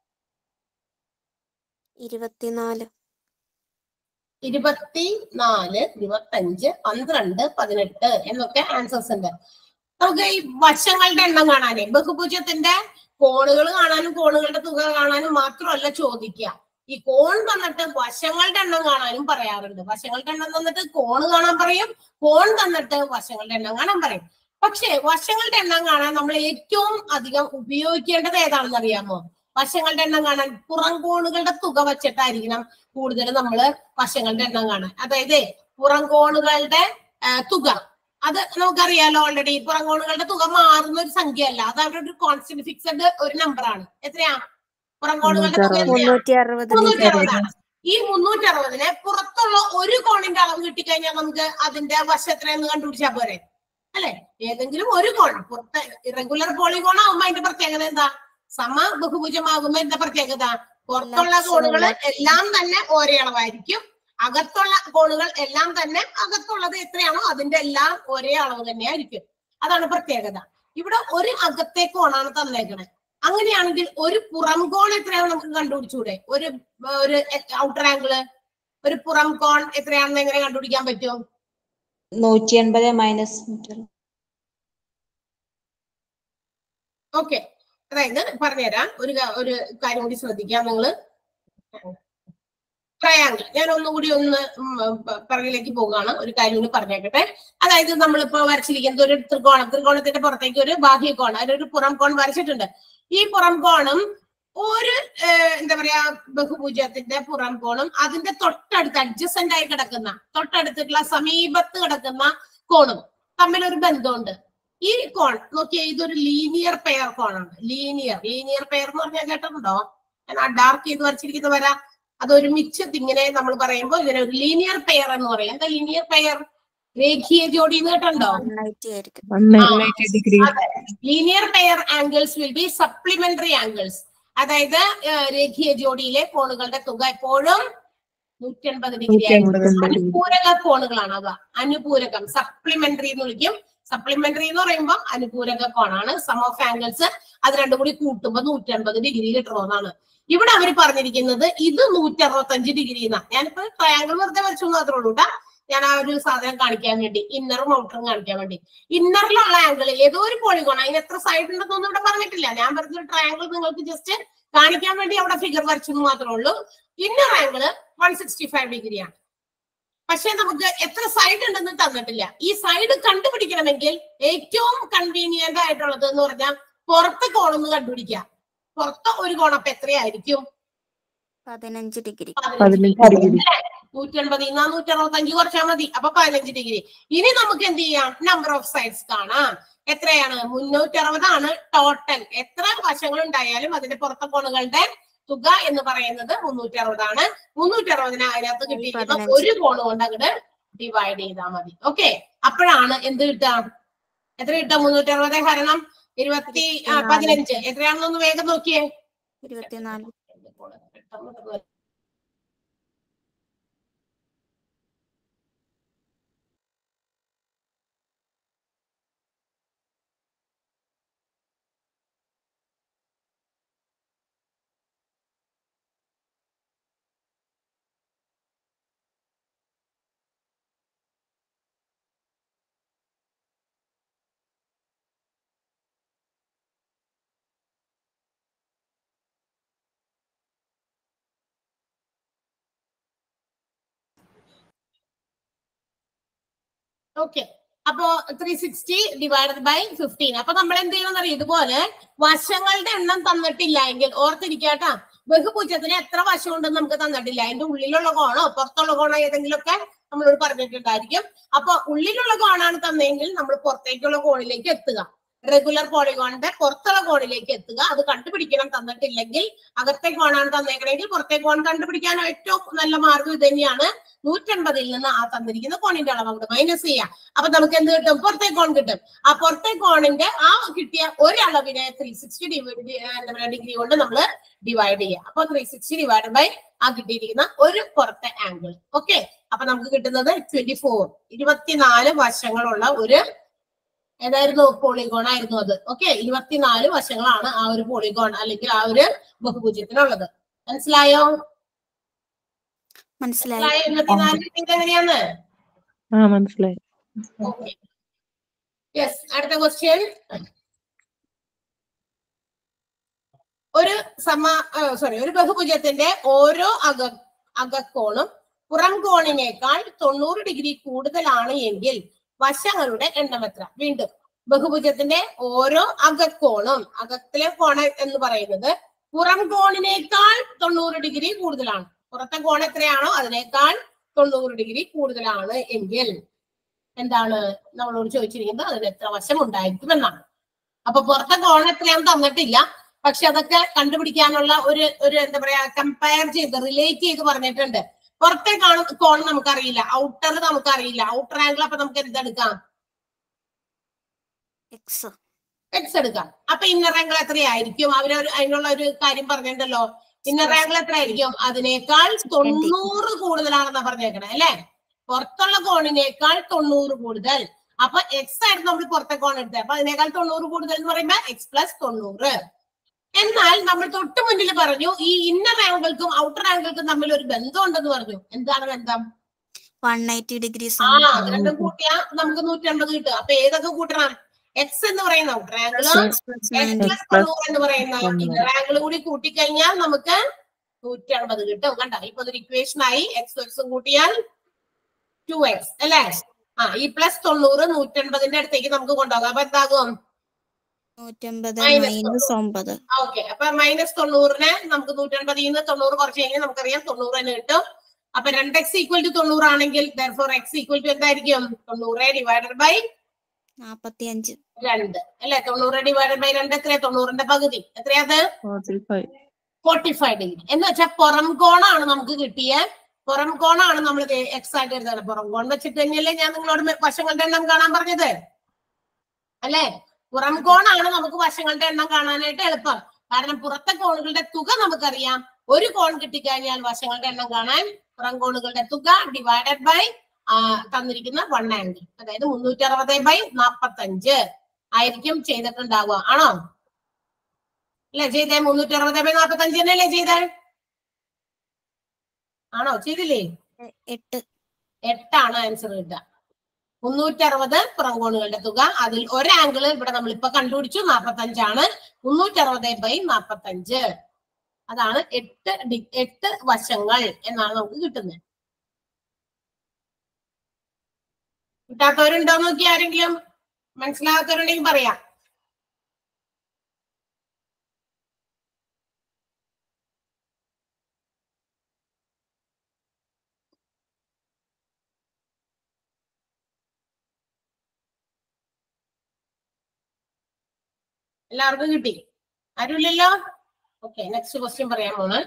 C: ഇരുപത്തിനാല്
A: ഇരുപത്തി നാല് ഇരുപത്തഞ്ച് പന്ത്രണ്ട് പതിനെട്ട് എന്നൊക്കെ ആൻസേഴ്സ് ഉണ്ട് നമുക്ക് ഈ വശങ്ങളുടെ എണ്ണം കാണാനേ ബഹുഭുജത്തിന്റെ കോണുകൾ കാണാനും കോണുകളുടെ തുക കാണാനും മാത്രമല്ല ചോദിക്കുക ഈ കോൺ തന്നിട്ട് വശങ്ങളുടെ എണ്ണം കാണാനും പറയാറുണ്ട് വശങ്ങളുടെ എണ്ണം തന്നിട്ട് കോണ് കാണാൻ പറയും കോൺ തന്നിട്ട് വശങ്ങളുടെ എണ്ണം കാണാൻ പറയും പക്ഷേ വശങ്ങളുടെ എണ്ണം കാണാൻ നമ്മൾ ഏറ്റവും അധികം ഉപയോഗിക്കേണ്ടത് ഏതാണെന്ന് അറിയാമോ വശങ്ങളുടെ എണ്ണം കാണാൻ പുറം കോണുകളുടെ തുക വെച്ചിട്ടായിരിക്കണം കൂടുതൽ നമ്മൾ വശങ്ങളുടെ എണ്ണം കാണാൻ അതായത് പുറം കോണുകളുടെ ആ, തുക അത് നമുക്കറിയാലോ ഓൾറെഡി പുറം കോണുകളുടെ തുക മാറുന്ന ഒരു സംഖ്യ അല്ല അത് അവരുടെ ഒരു കോൺസ്റ്റന്റ് ഫിക്സഡ് ഒരു നമ്പർ ആണ് എത്രയാ പുറം കോണുകളുടെ തുക എത്രയാ
C: മുന്നൂറ്റി അറുപത്
A: മുന്നൂറ്റി അറുപതാണ് ഈ മുന്നൂറ്റി അറുപതിന് പുറത്തുള്ള ഒരു കോണിന്റെ അളവ് കിട്ടിക്കഴിഞ്ഞാൽ നമുക്ക് അതിന്റെ വശം എത്രയെന്ന് കണ്ടുപിടിച്ചാൽ പോരെ അല്ലെ ഏതെങ്കിലും ഒരു കോൺ പുറത്ത് ഇറഗുലർ പോളിഗോൺ ആകുമ്പോ അതിന്റെ പ്രത്യേകത എന്താ സമ ബഹുഭുജമാകുമ്പോ എന്താ പ്രത്യേകത പുറത്തുള്ള കോണുകൾ എല്ലാം തന്നെ ഒരേ അളവായിരിക്കും അകത്തുള്ള കോണുകൾ എല്ലാം തന്നെ അകത്തുള്ളത് എത്രയാണോ അതിന്റെ എല്ലാം ഒരേ അളവ് തന്നെ ആയിരിക്കും അതാണ് പ്രത്യേകത ഇവിടെ ഒരു അകത്തെ കോണാണ് തന്നേക്കണേ അങ്ങനെയാണെങ്കിൽ ഒരു പുറം കോൺ എത്രയാണ് നമുക്ക് കണ്ടുപിടിച്ചൂടെ ഒരു ഒരു ഔട്ടർ ആംഗിള് ഒരു പുറം കോൺ എത്രയാണെന്ന് എങ്ങനെ കണ്ടുപിടിക്കാൻ പറ്റും
E: നൂറ്റി എൺപത് മൈനസ്
A: ഓക്കെ അതായത് പറഞ്ഞുതരാം ഒരു ക- ഒരു കാര്യം കൂടി ശ്രദ്ധിക്കാം നിങ്ങള് ട്രയാങ്കിൾ ഞാൻ ഒന്നുകൂടി ഒന്ന് ഉം, പ- പിറകിലേക്ക് പോവുകയാണ് ഒരു കാര്യം കൂടി പറഞ്ഞേക്കട്ടെ അതായത് നമ്മളിപ്പോ വരച്ചിരിക്കുന്നത് ഒരു ത്രികോണം ത്രികോണത്തിന്റെ പുറത്തേക്ക് ഒരു ബാഹ്യ കോൺ അതിലൊരു പുറം കോൺ വരച്ചിട്ടുണ്ട് ഈ പുറം കോണും ഒരു ഏഹ്, എന്താ പറയാ ബഹുഭുജത്തിന്റെ പുറം കോണും അതിന്റെ തൊട്ടടുത്ത് അഡ്ജസന്റ് ആയി കിടക്കുന്ന തൊട്ടടുത്തുള്ള സമീപത്ത് കിടക്കുന്ന കോണും തമ്മിൽ ഒരു ബന്ധമുണ്ട് ഈ കോൺ നോക്കിയേ ഇതൊരു ലീനിയർ പെയർ കോണാണ് ലീനിയർ ലീനിയർ പെയർ എന്ന് പറഞ്ഞാൽ കേട്ടിട്ടുണ്ടോ ഞാൻ ആ ഡാർക്ക് ചെയ്ത് വരച്ചിരിക്കുന്ന വര അത് ഒരുമിച്ച് ഇങ്ങനെ നമ്മൾ പറയുമ്പോൾ ഇതിനെ ഒരു ലീനിയർ പെയർ എന്ന് പറയും എന്താ ലീനിയർ പെയർ രേഖീയ ജോഡി എന്ന് കേട്ടുണ്ടോ
C: നയൻറ്റി ആയിരിക്കും
D: one eighty degree
A: linear pair angles will be supplementary angles അതായത് ഏഹ്, രേഖീയ ജോഡിയിലെ കോണുകളുടെ തുക എപ്പോഴും നൂറ്റി എൺപത് ഡിഗ്രി ആയിരിക്കും
D: 180 degree.
A: അനുപൂരക കോണുകളാണ് അവ അനുപൂരകം സപ്ലിമെന്ററി എന്ന് വിളിക്കും സപ്ലിമെന്ററി എന്ന് പറയുമ്പോൾ അനുപൂരക കോണാണ് സം ഓഫ് ആംഗിൾസ് അത് രണ്ടും കൂടി കൂട്ടുമ്പോൾ നൂറ്റി അൻപത് ഡിഗ്രി കിട്ടണമെന്നാണ് ഇവിടെ അവർ പറഞ്ഞിരിക്കുന്നത് ഇത് നൂറ്റി അറുപത്തഞ്ച് ഡിഗ്രി എന്നാണ് ഞാനിപ്പോ ട്രയാങ്കിൾ വെറുതെ വരച്ചു മാത്രമേ ഉള്ളൂ ട്ടാ. ഞാൻ ആ ഒരു സാധനം കാണിക്കാൻ വേണ്ടി ഇന്നറും ഔട്ടറും കാണിക്കാൻ വേണ്ടി ഇന്നറിലുള്ള ആംഗിൾ ഏതോ ഒരു പോളിഗോൺ അതിന് എത്ര സൈഡ് ഉണ്ടെന്നൊന്നും ഇവിടെ പറഞ്ഞിട്ടില്ല ഞാൻ പറഞ്ഞ ട്രയാങ്കിൾ നിങ്ങൾക്ക് ജസ്റ്റ് കാണിക്കാൻ വേണ്ടി അവിടെ ഫിഗർ വരച്ചെന്ന് മാത്രമേ ഉള്ളൂ inner angle one sixty five ഡിഗ്രിയാണ് പക്ഷെ നമുക്ക് എത്ര സൈഡ് ഉണ്ടെന്ന് തന്നിട്ടില്ല ഈ സൈഡ് കണ്ടുപിടിക്കണമെങ്കിൽ ഏറ്റവും കൺവീനിയന്റ് ആയിട്ടുള്ളത് എന്ന് പറഞ്ഞാൽ പുറത്തെ കോണൊന്ന് കണ്ടുപിടിക്കാം പുറത്ത് ഒരു കോൺ അപ്പൊ എത്രയായിരിക്കും
C: പതിനഞ്ച് ഡിഗ്രി
D: പതിനഞ്ച് ഡിഗ്രി
A: നൂറ്റി എൺപത് ഇന്നാ നൂറ്റി അറുപത്തഞ്ച് കുറച്ചാൽ മതി അപ്പൊ പതിനഞ്ച് ഡിഗ്രി ഇനി നമുക്ക് എന്ത് ചെയ്യാം നമ്പർ ഓഫ് സൈഡ്സ് കാണാം എത്രയാണ് മുന്നൂറ്റി അറുപതാണ് ടോട്ടൽ എത്ര വശങ്ങൾ ഉണ്ടായാലും അതിന്റെ പുറത്തെ കോണുകളുടെ തുക എന്ന് പറയുന്നത് മുന്നൂറ്റി അറുപതാണ് മുന്നൂറ്റി അറുപതിന് അതിനകത്ത് കിട്ടിയിരിക്കുന്ന
C: പതിനഞ്ച്.
A: ഒരു കോണ് കൊണ്ട് അങ്ങോട്ട് ഡിവൈഡ് ചെയ്താൽ മതി ഓക്കെ അപ്പോഴാണ് എന്ത് കിട്ടുക എത്ര കിട്ടുക മുന്നൂറ്റി അറുപത് ഹരണം ഇരുപത്തി ആ, പതിനഞ്ച് എത്രയാണെന്നൊന്ന് വേഗം നോക്കിയേ
C: ഇരുപത്തിനാല്
A: ഓക്കെ അപ്പോ three sixty divided by fifteen അപ്പൊ നമ്മൾ എന്ത് ചെയ്യണം അറിയാം ഇതുപോലെ വശങ്ങളുടെ എണ്ണം തന്നിട്ടില്ല എങ്കിൽ ഓർത്തിരിക്കാട്ടാ ബഹുഭുജത്തിന് എത്ര വശം ഉണ്ടെന്ന് നമുക്ക് തന്നിട്ടില്ല അതിന്റെ ഉള്ളിലുള്ള കോണോ പുറത്തുള്ള കോണോ ഏതെങ്കിലുമൊക്കെ നമ്മളോട് പറഞ്ഞിട്ടുണ്ടായിരിക്കും അപ്പൊ ഉള്ളിലുള്ള കോണാണ് തന്നെങ്കിൽ നമ്മൾ പുറത്തേക്കുള്ള കോണിലേക്ക് എത്തുക റെഗുലർ പോളിഗോണിന്റെ പുറത്തുള്ള കോണിലേക്ക് എത്തുക അത് കണ്ടുപിടിക്കണം തന്നിട്ടില്ലെങ്കിൽ അകത്തെ കോണാണ് തന്നേക്കണമെങ്കിൽ പുറത്തെ കോൺ കണ്ടുപിടിക്കാൻ ഏറ്റവും നല്ല മാർഗം ഇത് തന്നെയാണ് നൂറ്റൻപതിൽ നിന്ന് ആ തന്നിരിക്കുന്ന കോണിന്റെ അളവ് അങ്ങോട്ട് മൈനസ് ചെയ്യാം അപ്പൊ നമുക്ക് എന്ത് കിട്ടും പുറത്തെ കോൺ കിട്ടും ആ പുറത്തെ കോണിന്റെ ആ കിട്ടിയ ഒരളവിനെ ത്രീ സിക്സ്റ്റി എന്താ പറയുക ഡിഗ്രി കൊണ്ട് നമ്മൾ ഡിവൈഡ് ചെയ്യാം അപ്പൊ ത്രീ സിക്സ്റ്റി ഡിവൈഡ് ബൈ ആ കിട്ടിയിരിക്കുന്ന ഒരു പുറത്തെ ആംഗിൾ ഓക്കെ അപ്പൊ നമുക്ക് കിട്ടുന്നത് ട്വന്റി ഫോർ ഇരുപത്തിനാല് വശങ്ങളുള്ള ഒരു ഏതായിരുന്നു പോളിഗോൺ ആയിരുന്നു അത് ഓക്കെ ഇരുപത്തിനാല് വശങ്ങളാണ് ആ ഒരു പോളിഗോൺ അല്ലെങ്കിൽ ആ ഒരു ബഹുഭുജത്തിനുള്ളത് മനസ്സിലായോ
C: മനസ്സിലായി
A: മനസ്സിലായോ ഇരുപത്തിനാല് കിട്ടിയത് എങ്ങനെയാന്ന്
D: ആ മനസ്സിലായി
A: ഓക്കെ യെസ് അടുത്ത ക്വസ്റ്റ്യൻ ഒരു സമ സോറി ഒരു ബഹുഭുജത്തിന്റെ ഓരോ അക അകക്കോണും പുറം കോണിനേക്കാൾ തൊണ്ണൂറ് ഡിഗ്രി കൂടുതലാണ് എങ്കിൽ വശങ്ങളുടെ എണ്ണം എത്ര വീണ്ടും ബഹുഭുജത്തിന്റെ ഓരോ അകക്കോണും അകത്തിലെ കോണ എന്ന് പറയുന്നത് പുറം കോണിനേക്കാൾ തൊണ്ണൂറ് ഡിഗ്രി കൂടുതലാണ് പുറത്തെ കോൺ എത്രയാണോ അതിനേക്കാൾ തൊണ്ണൂറ് ഡിഗ്രി കൂടുതലാണ് എങ്കിൽ എന്താണ് നമ്മളോട് ചോദിച്ചിരിക്കുന്നത് അതിന് എത്ര വശം ഉണ്ടായിരിക്കും എന്നാണ് അപ്പൊ പുറത്തെ കോൺ എത്രയാണെന്ന് തന്നിട്ടില്ല പക്ഷെ അതൊക്കെ കണ്ടുപിടിക്കാനുള്ള ഒരു ഒരു എന്താ പറയാ കമ്പയർ ചെയ്ത് റിലേറ്റ് ചെയ്ത് പറഞ്ഞിട്ടുണ്ട് പുറത്തെ കാണു കോൺ നമുക്കറിയില്ല ഔട്ടർ നമുക്കറിയില്ല ഔട്ടർ ആംഗിൾ അപ്പൊ നമുക്ക് എന്തെടുക്കാം
C: എക്സ്
A: എക്സ് എടുക്കാം അപ്പൊ ഇന്നർ ആംഗിൾ എത്രയായിരിക്കും അവര് ഒരു- അതിനുള്ള ഒരു കാര്യം പറഞ്ഞിട്ടുണ്ടല്ലോ ഇന്നർ ആംഗിൾ എത്രയായിരിക്കും അതിനേക്കാൾ തൊണ്ണൂറ് കൂടുതലാണെന്നാ പറഞ്ഞേക്കണേ അല്ലെ പുറത്തുള്ള കോണിനേക്കാൾ തൊണ്ണൂറ് കൂടുതൽ അപ്പൊ എക്സ് ആയിരുന്നു നമ്മൾ പുറത്തെ കോൺ എടുത്തത് അപ്പൊ അതിനേക്കാൾ തൊണ്ണൂറ് കൂടുതൽ എന്ന് പറയുമ്പോ എക്സ് പ്ലസ് തൊണ്ണൂറ് എന്നാൽ നമ്മൾ തൊട്ട് മുന്നിൽ പറഞ്ഞു ഈ ഇന്നർ ആംഗിൾക്കും ഔട്ടർ ആംഗിൾക്കും തമ്മിൽ ഒരു ബന്ധം ഉണ്ടെന്ന് പറഞ്ഞു എന്താണ് ബന്ധം
C: വൺ എയ്റ്റി ഡിഗ്രി
A: ആ അത് രണ്ടും കൂട്ടിയാൽ നമുക്ക് നൂറ്റമ്പത് കിട്ടും അപ്പൊ ഏതൊക്കെ കൂട്ടണം എക്സ് എന്ന് പറയുന്ന ഔട്ടർ ആംഗിളും എക്സ് പ്ലസ് തൊണ്ണൂറ് എന്ന് പറയുന്ന ഇന്നർ ആംഗിൾ കൂടി കൂട്ടിക്കഴിഞ്ഞാൽ നമുക്ക് നൂറ്റി അമ്പത് കിട്ടും കണ്ട ഇപ്പൊ ഒരു ഇക്വേഷൻ ആയി എക്സ് എക്സും കൂട്ടിയാൽ ടു എക്സ് അല്ലേ ആ ഈ പ്ലസ് തൊണ്ണൂറ് നൂറ്റൻപതിന്റെ അടുത്തേക്ക് നമുക്ക് കൊണ്ടുപോകാം അപ്പൊ എന്താകും
C: നൂറ്റമ്പത്
A: Minus
C: മൈനസ് ഒമ്പത്
A: ഓക്കെ അപ്പൊ മൈനസ് തൊണ്ണൂറിന് നമുക്ക് നൂറ്റൻപതിൽ നിന്ന് തൊണ്ണൂറ് കുറച്ച് കഴിഞ്ഞാൽ നമുക്കറിയാം തൊണ്ണൂറ് തന്നെ കിട്ടും അപ്പൊ രണ്ട് എക്സ് ഈക്വൽ ടു തൊണ്ണൂറാണെങ്കിൽ ദർഫോർ എക്സ് ഈക്വൽ ടു എന്തായിരിക്കും തൊണ്ണൂറ് ഡിവൈഡഡ് ബൈ
C: നാപ്പത്തി അഞ്ച്
A: രണ്ട് അല്ലെ തൊണ്ണൂറ് ഡിവൈഡഡ് ബൈ രണ്ട് എത്രയാ തൊണ്ണൂറിന്റെ പകുതി എത്രയാത്
D: forty five
A: forty five degree എന്ന് വെച്ചാൽ പുറം കോണാണ് നമുക്ക് കിട്ടിയ പുറം കോണാണ് നമ്മൾ എക്സ് ആയിട്ട് എഴുതുന്നത് പുറം കോൺ വെച്ചിട്ട് തന്നെയല്ലേ ഞാൻ നിങ്ങളോട് മെ- വശങ്ങളുടെ എണ്ണം കാണാൻ പറഞ്ഞത് അല്ലേ പുറം കോണാണ് നമുക്ക് വശങ്ങളുടെ എണ്ണം കാണാനായിട്ട് എളുപ്പം കാരണം പുറത്തെ കോണുകളുടെ തുക നമുക്കറിയാം ഒരു കോൺ കിട്ടിക്കഴിഞ്ഞാൽ വശങ്ങളുടെ എണ്ണം കാണാൻ പുറം കോണുകളുടെ തുക ഡിവൈഡഡ് ബൈ തന്നിരിക്കുന്ന വൺ ആംഗിൾ അതായത് മുന്നൂറ്റി അറുപത് ബൈ നാപ്പത്തഞ്ച് ആയിരിക്കും ചെയ്തിട്ടുണ്ടാവുക ആണോ അല്ലേ ചെയ്തേ മുന്നൂറ്റി അറുപത് ബൈ നാപ്പത്തഞ്ച് തന്നെയല്ലേ ചെയ്തേ ആണോ ചെയ്തില്ലേ
C: എ- എട്ട്
A: എട്ടാണ് ആൻസർ കിട്ടുക മുന്നൂറ്റി അറുപത് പുറംകോണുകളുടെ തുക അതിൽ ഒരു ആംഗിള് ഇവിടെ നമ്മൾ ഇപ്പൊ കണ്ടുപിടിച്ചു നാപ്പത്തഞ്ചാണ് മുന്നൂറ്റി അറുപത് ബൈ നാപ്പത്തഞ്ച് അതാണ് എട്ട് ഡി- എട്ട് വശങ്ങൾ എന്നാണ് നമുക്ക് കിട്ടുന്നത് കിട്ടാത്തവരുണ്ടോ നോക്കി ആരെങ്കിലും മനസ്സിലാകാത്തവരുണ്ടെങ്കിൽ പറയാം എല്ലാവർക്കും കിട്ടി ആരുമില്ലല്ലോ ഓക്കെ നെക്സ്റ്റ് ക്വസ്റ്റ്യൻ പറയാൻ പോണ്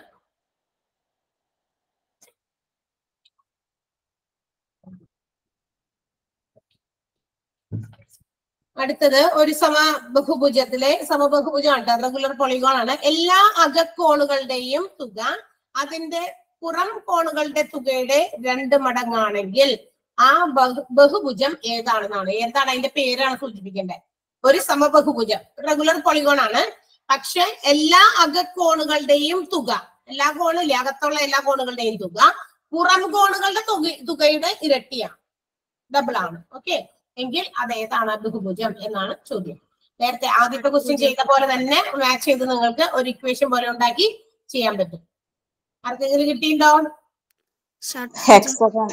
A: അടുത്തത് ഒരു സമ ബഹുഭുജത്തിലെ സമബഹുഭുജമാണ് റെഗുലർ പോളിഗോൺ ആണ് എല്ലാ അകക്കോണുകളുടെയും തുക അതിന്റെ പുറം കോണുകളുടെ തുകയുടെ രണ്ട് മടങ്ങാണെങ്കിൽ ആ ബഹു ബഹുഭുജം ഏതാണെന്നാണ് ഏതാണ് അതിന്റെ പേരാണ് സൂചിപ്പിക്കേണ്ടത് ഒരു സമബഹുഭുജം റെഗുലർ പോളിഗോൺ ആണ് പക്ഷെ എല്ലാ അകക്കോണുകളുടെയും തുക എല്ലാ കോണില്ലേ അകത്തുള്ള എല്ലാ കോണുകളുടെയും തുക പുറം കോണുകളുടെ തുക തുകയുടെ ഇരട്ടിയാണ് ഡബിൾ ആണ് ഓക്കെ എങ്കിൽ അത് ഏതാണ് ബഹുഭുജം എന്നാണ് ചോദ്യം നേരത്തെ ആദ്യത്തെ ക്വസ്റ്റ്യൻ ചെയ്ത പോലെ തന്നെ മാച്ച് ചെയ്ത് നിങ്ങൾക്ക് ഒരു ഇക്വേഷൻ പോലെ ഉണ്ടാക്കി ചെയ്യാൻ പറ്റും ആർക്കെങ്കിലും കിട്ടിയിട്ടുണ്ടോ
C: ഷഡ്ഭുജം
E: ഹെക്സഗൺ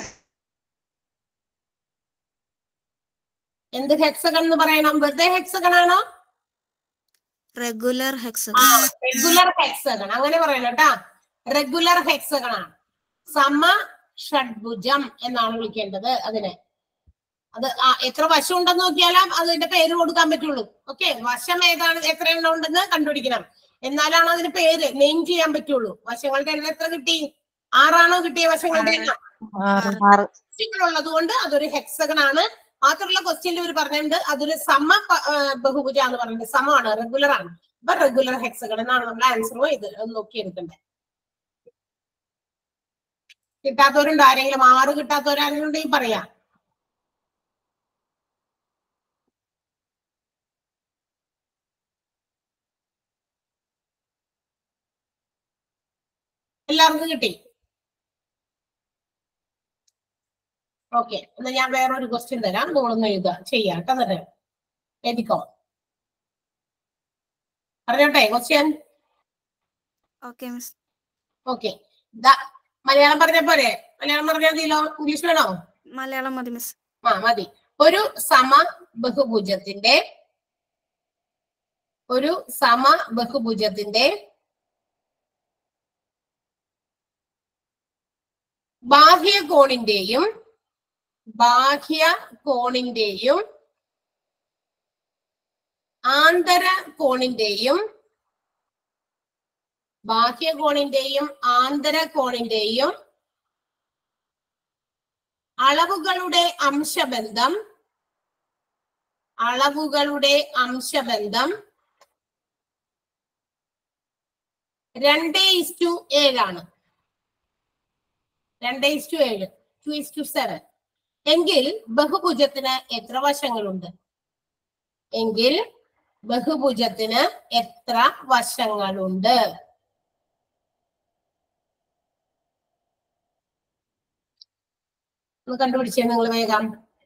A: എന്ത് ഹെക്സഗൺ എന്ന് പറയണം വെറുതെ ഹെക്സഗൺ ആണോ
C: റെഗുലർ ഹെക്സഗൺ
A: റെഗുലർ ഹെക്സഗൺ അങ്ങനെ പറയണം കേട്ടാ റെഗുലർ ഹെക്സഗൺ ആണ് സമ ഷഡ്ഭുജം എന്നാണ് വിളിക്കേണ്ടത് അതിനെ അത് ആ എത്ര വശം ഉണ്ടെന്ന് നോക്കിയാലും അതിന്റെ പേര് കൊടുക്കാൻ പറ്റുള്ളൂ ഓക്കെ വശം ഏതാണ് എത്ര എണ്ണം ഉണ്ടെന്ന് കണ്ടുപിടിക്കണം എന്നാലാണ് അതിന് പേര് നെയിം ചെയ്യാൻ പറ്റുള്ളൂ വശങ്ങളുടെ എണ്ണം എത്ര കിട്ടി ആറാണോ കിട്ടിയ വശങ്ങളുടെ എണ്ണം
D: ആറ്
E: ആറ്
A: ഉള്ളത് കൊണ്ട് അതൊരു ഹെക്സഗൺ ആണ് മാത്രമല്ല ക്വസ്റ്റ്യനിൽ ഇവർ പറഞ്ഞിട്ടുണ്ട് അതൊരു സമ പ- ആ, ബഹുഭുജ എന്ന് പറയുന്നത് സമമാണ് റെഗുലർ ആണ് അപ്പൊ റെഗുലർ ഹെക്സഗൺ എന്നാണ് നമ്മുടെ ആൻസറും ഇത് ഒന്ന് നോക്കിയെടുക്കേണ്ടത് കിട്ടാത്തവരുണ്ട് ആരെങ്കിലും ആറ് കിട്ടാത്തവരാരെങ്കിലും ഉണ്ടെങ്കിൽ പറയാം എല്ലാവർക്കും കിട്ടി ഓക്കെ എന്നാ ഞാൻ വേറൊരു ക്വസ്റ്റ്യൻ തരാം നിങ്ങളൊന്ന് എഴുതുക ചെയ്യാം കേട്ടോ എന്നിട്ട് എഴുതിക്കോ പറഞ്ഞോട്ടെ question
C: okay miss
A: okay Malayalam പറഞ്ഞ പോരെ മലയാളം പറഞ്ഞാൽ മതിയല്ലോ ഇംഗ്ലീഷ് വേണോ
C: മലയാളം മതി മിസ്
A: ആ മതി ഒരു സമ ബഹുഭുജത്തിന്റെ ഒരു സമ ബഹുഭുജത്തിന്റെ ബാഹ്യ കോണിന്റെയും ബാഹ്യ കോണിന്റെയും ആന്തര കോണിന്റെയും ബാഹ്യ കോണിന്റെയും ആന്തര കോണിന്റെയും അളവുകളുടെ അംശബന്ധം അളവുകളുടെ അംശബന്ധം രണ്ട് ഇസ്റ്റു ഏഴാണ് രണ്ട് ഇസ്റ്റു ഏഴ് ടു ഇസ്റ്റു സെവൻ എങ്കിൽ ബഹുഭുജത്തിന് എത്ര വശങ്ങളുണ്ട് എങ്കിൽ ബഹുഭുജത്തിന് എത്ര വശങ്ങളുണ്ട് ഒന്ന് കണ്ടുപിടിച്ചേ നിങ്ങൾ വേഗം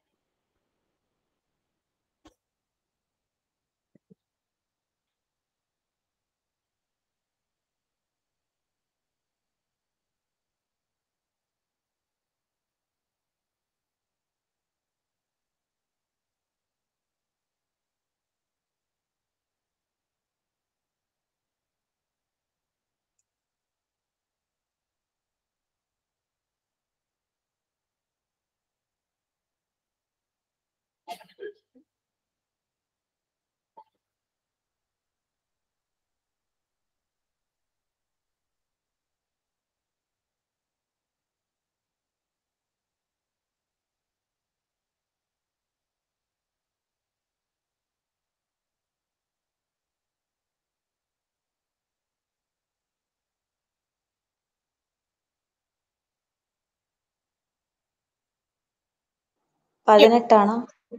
E: പതിനെട്ടാണോ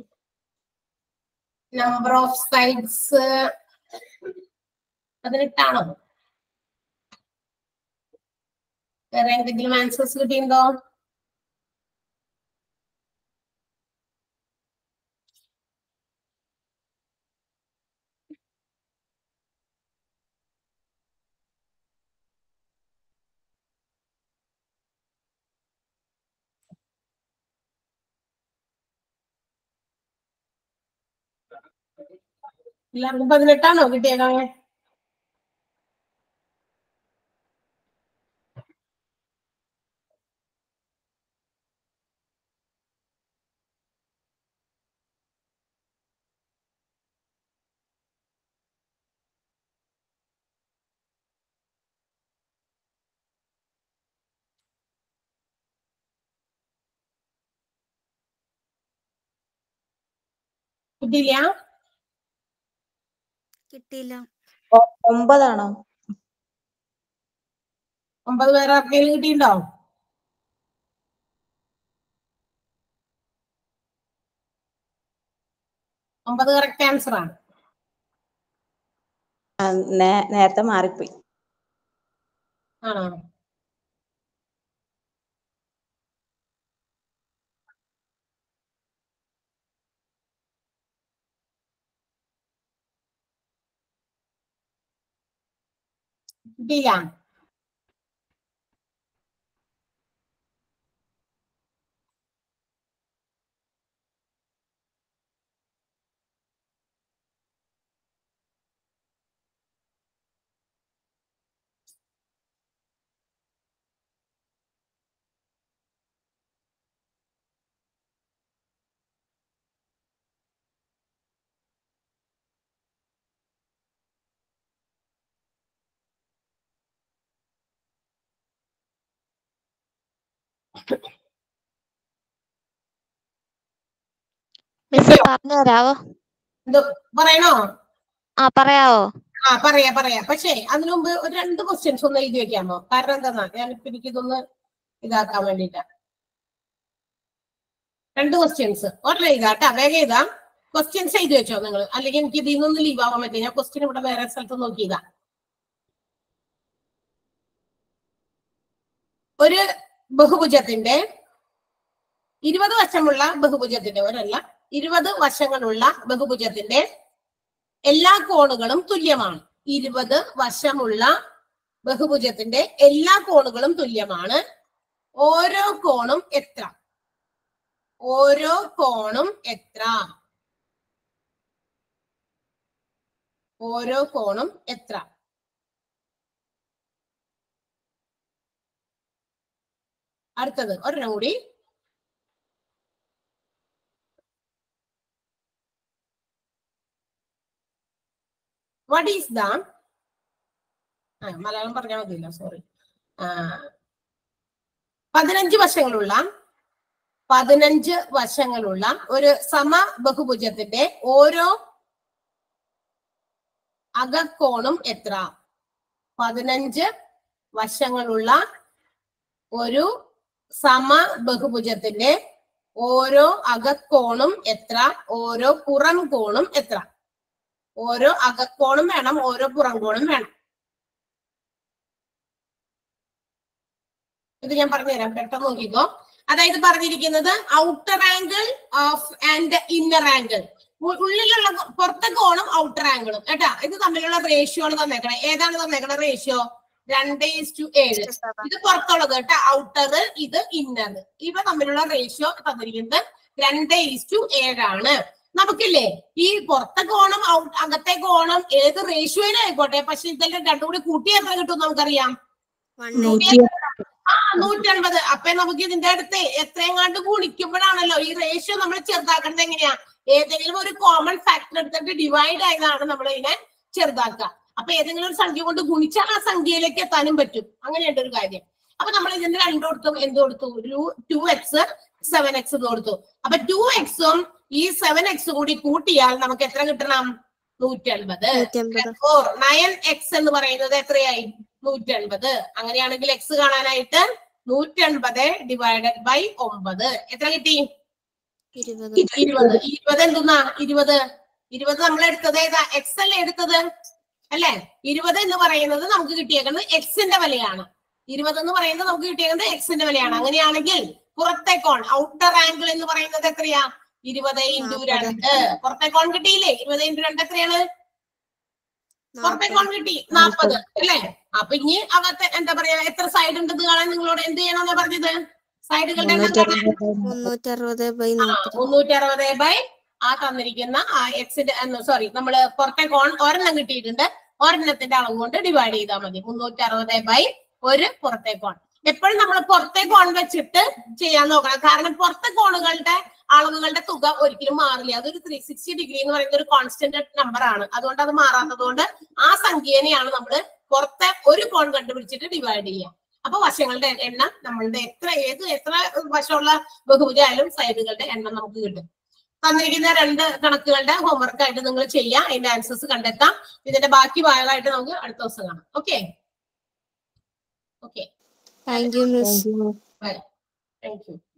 A: നമ്പർ ഓഫ് സൈഡ്സ് പതിനെട്ടാണോ വേറെ എന്തെങ്കിലും ആൻസേഴ്സ് കിട്ടിയിട്ടുണ്ടോ എല്ലാവർക്കും പതിനെട്ടാണോ കിട്ടിയേക്കാൻ കിട്ടിയില്ല
C: കിട്ടിയില്ല
E: ഒ- ഒമ്പതാണോ
A: ഒമ്പത് പേർ ആർക്കെങ്കിലും കിട്ടിയിട്ടുണ്ടോ ഒമ്പത് കറക്റ്റ് ആൻസർ ആണ്
E: ആ, നേ- നേരത്തെ മാറിപ്പോയി
A: ആണോ കിട്ടിയില്ല
F: മിസ് പറഞ്ഞു തരാവോ
A: എന്തോ പറയണോ
F: ആ പറയാവോ
A: ആ പറയാ പറയാ പക്ഷേ അതിനു മുമ്പ് ഒരു രണ്ട് ക്വസ്റ്റ്യൻസ് ഒന്ന് എഴുതി വെക്കാമോ കാരണം എന്താ ഞാനിപ്പോ എനിക്കിതൊന്ന് ഇതാക്കാൻ വേണ്ടിട്ടാ രണ്ട് ക്വസ്റ്റ്യൻസ് ഒരെണ്ണം എഴുതാട്ടാ വേഗം എഴുതാം ക്വസ്റ്റ്യൻസ് എഴുതി വെച്ചോ നിങ്ങൾ അല്ലെങ്കിൽ എനിക്ക് ഇതിൽ നിന്നൊന്ന് ലീവ് ആവാൻ പറ്റില്ല ഞാൻ ക്വസ്റ്റ്യൻ ഇവിടെ വേറെ സ്ഥലത്ത് നോക്കിയതാ ഒരു ബഹുഭുജത്തിന്റെ ഇരുപത് വശമുള്ള ബഹുഭുജത്തിന്റെ ഒരല്ല ഇരുപത് വശങ്ങളുള്ള ബഹുഭുജത്തിന്റെ എല്ലാ കോണുകളും തുല്യമാണ് ഇരുപത് വശമുള്ള ബഹുഭുജത്തിന്റെ എല്ലാ കോണുകളും തുല്യമാണ് ഓരോ കോണും എത്ര ഓരോ കോണും എത്ര ഓരോ കോണും എത്ര അടുത്തത് ഒരെണ്ണം കൂടി വാട്ട് ഈസ് ദ ആ മലയാളം പറഞ്ഞാൽ മതിയല്ലോ സോറി പതിനഞ്ച് വശങ്ങളുള്ള പതിനഞ്ച് വശങ്ങളുള്ള ഒരു സമ ബഹുഭുജത്തിന്റെ ഓരോ അകക്കോണും എത്ര പതിനഞ്ച് വശങ്ങളുള്ള ഒരു സമ ബഹുഭുജത്തിന്റെ ഓരോ അകക്കോണും എത്ര ഓരോ പുറം കോണും എത്ര ഓരോ അകക്കോണും വേണം ഓരോ പുറംകോണും വേണം ഇത് ഞാൻ പറഞ്ഞുതരാം പെട്ടെന്ന് നോക്കിക്കോ അതായത് പറഞ്ഞിരിക്കുന്നത് outer angle of and inner angle ഉള്ളിലുള്ള കോ- പുറത്തെ കോണും ഔട്ടർ ആംഗിളും കേട്ടാ ഇത് തമ്മിലുള്ള റേഷ്യോ ആണ് തന്നേക്കണേ ഏതാണ് തന്നേക്കണ റേഷ്യോ രണ്ട് ടു ഏഴ് ഇത് പുറത്തുള്ളത് കേട്ടോ ഔട്ടർ ഇത് ഇന്നർ ഇവ തമ്മിലുള്ള റേഷ്യോ തന്നിരിക്കുന്നത് രണ്ട് ടു ഏഴാണ് നമുക്കില്ലേ ഈ പുറത്തെ കോണം ഔ- അകത്തെ കോണം ഏത് റേഷ്യോയിലായിക്കോട്ടെ പക്ഷെ ഇതെല്ലാം രണ്ടും കൂടി കൂട്ടി എത്ര കിട്ടും നമുക്കറിയാം
C: വൺ
E: നൂറ്റി
A: ആ നൂറ്റൻപത് അപ്പൊ നമുക്ക് ഇതിന്റെ അടുത്ത് എത്രയെങ്ങാണ്ട് ഗുണിക്കുമ്പോഴാണല്ലോ ഈ റേഷ്യോ നമ്മൾ ചെറുതാക്കേണ്ടത് എങ്ങനെയാ ഏതെങ്കിലും ഒരു കോമൺ ഫാക്ടർ എടുത്തിട്ട് ഡിവൈഡ് ആയതാണ് നമ്മൾ ഇതിനെ ചെറുതാക്കുക അപ്പൊ ഏതെങ്കിലും ഒരു സംഖ്യ കൊണ്ട് ഗുണിച്ചാൽ ആ സംഖ്യയിലേക്ക് എത്താനും പറ്റും അങ്ങനെയുണ്ട് ഒരു കാര്യം അപ്പൊ നമ്മൾ ഇതിന്റെ രണ്ടിടത്തും എന്ത് കൊടുത്തു ഒരു ടു എക്സ് സെവൻ എക്സ് എന്ന് കൊടുത്തു അപ്പൊ ടു എക്സും ഈ സെവൻ എക്സ് കൂടി കൂട്ടിയാൽ നമുക്ക് എത്ര കിട്ടണം നൂറ്റൻപത്
C: നൂറ്റമ്പത്
A: ഫോർ നയൻ എക്സ് എന്ന് പറയുന്നത് എത്രയായി നൂറ്റൻപത് അങ്ങനെയാണെങ്കിൽ എക്സ് കാണാനായിട്ട് നൂറ്റൻപത് ഡിവൈഡഡ് ബൈ ഒമ്പത് എത്ര കിട്ടി
C: ഇരുപത്
A: ഇരുപത് ഇരുപത് എന്തുന്നാ ഇരുപത് ഇരുപത് നമ്മൾ എടുത്തത് ഏതാ എക്സ് അല്ലേ എടുത്തത് അല്ലേ ഇരുപത് എന്ന് പറയുന്നത് നമുക്ക് കിട്ടിയേക്കുന്നത് എക്സിന്റെ വിലയാണ് ഇരുപത് എന്ന് പറയുന്നത് നമുക്ക് കിട്ടിയേക്കുന്നത് എക്സിന്റെ വിലയാണ് അങ്ങനെയാണെങ്കിൽ പുറത്തെ കോൺ ഔട്ടർ ആംഗിൾ എന്ന് പറയുന്നത് എത്രയാ ഇരുപത് ഇൻറ്റു
C: നാപ്പത്.
A: രണ്ട് പുറത്തെ കോൺ കിട്ടിയില്ലേ ഇരുപത് ഇൻറ്റു രണ്ട് എത്രയാണ് പുറത്തെ
C: നാപ്പത്
A: കോൺ കിട്ടി നാപ്പത് അല്ലേ അപ്പൊ ഇനി അകത്തെ എന്താ പറയാ എത്ര സൈഡ് ഉണ്ടെന്ന് കാണാൻ നിങ്ങളോട് എന്ത് ചെയ്യണമെന്നാ പറഞ്ഞത് സൈഡുകളുടെ എണ്ണം കാണാൻ
C: മുന്നൂറ്റി അറുപത് ബൈ നാപ്പത്
A: മുന്നൂറ്റി അറുപത് ബൈ ആ തന്നിരിക്കുന്ന ആ എക്സിന്റെ സോറി നമ്മള് പുറത്തെ കോൺ ഒരെണ്ണം കിട്ടിയിട്ടുണ്ട് ഒരെണ്ണത്തിന്റെ അളവ് കൊണ്ട് ഡിവൈഡ് ചെയ്താൽ മതി മുന്നൂറ്റി അറുപത് ബൈ ഒരു പുറത്തെ കോൺ എപ്പോഴും നമ്മൾ പുറത്തെ കോൺ വെച്ചിട്ട് ചെയ്യാൻ നോക്കണം കാരണം പുറത്തെ കോണുകളുടെ അളവുകളുടെ തുക ഒരിക്കലും മാറില്ല അതൊരു ത്രീ സിക്സ്റ്റി ഡിഗ്രി എന്ന് പറയുന്ന ഒരു കോൺസ്റ്റന്റ് നമ്പർ ആണ് അതുകൊണ്ട് അത് മാറാത്തത് കൊണ്ട് ആ സംഖ്യേനെയാണ് നമ്മൾ പുറത്തെ ഒരു കോൺ കണ്ടുപിടിച്ചിട്ട് ഡിവൈഡ് ചെയ്യുക അപ്പൊ വശങ്ങളുടെ എണ്ണം നമ്മളുടെ എത്ര ഏത് എത്ര വശമുള്ള ബഹുഭുജായാലും സൈഡുകളുടെ എണ്ണം നമുക്ക് കിട്ടും തന്നിരിക്കുന്ന രണ്ട് കണക്കുകളുടെ ഹോംവർക്ക് ആയിട്ട് നിങ്ങൾ ചെയ്യാം അതിന്റെ ആൻസേഴ്സ് കണ്ടെത്താം ഇതിന്റെ ബാക്കി ഭാഗമായിട്ട് നമുക്ക് അടുത്ത ദിവസം കാണാം okay okay
C: thank you miss
D: thank you
A: thank U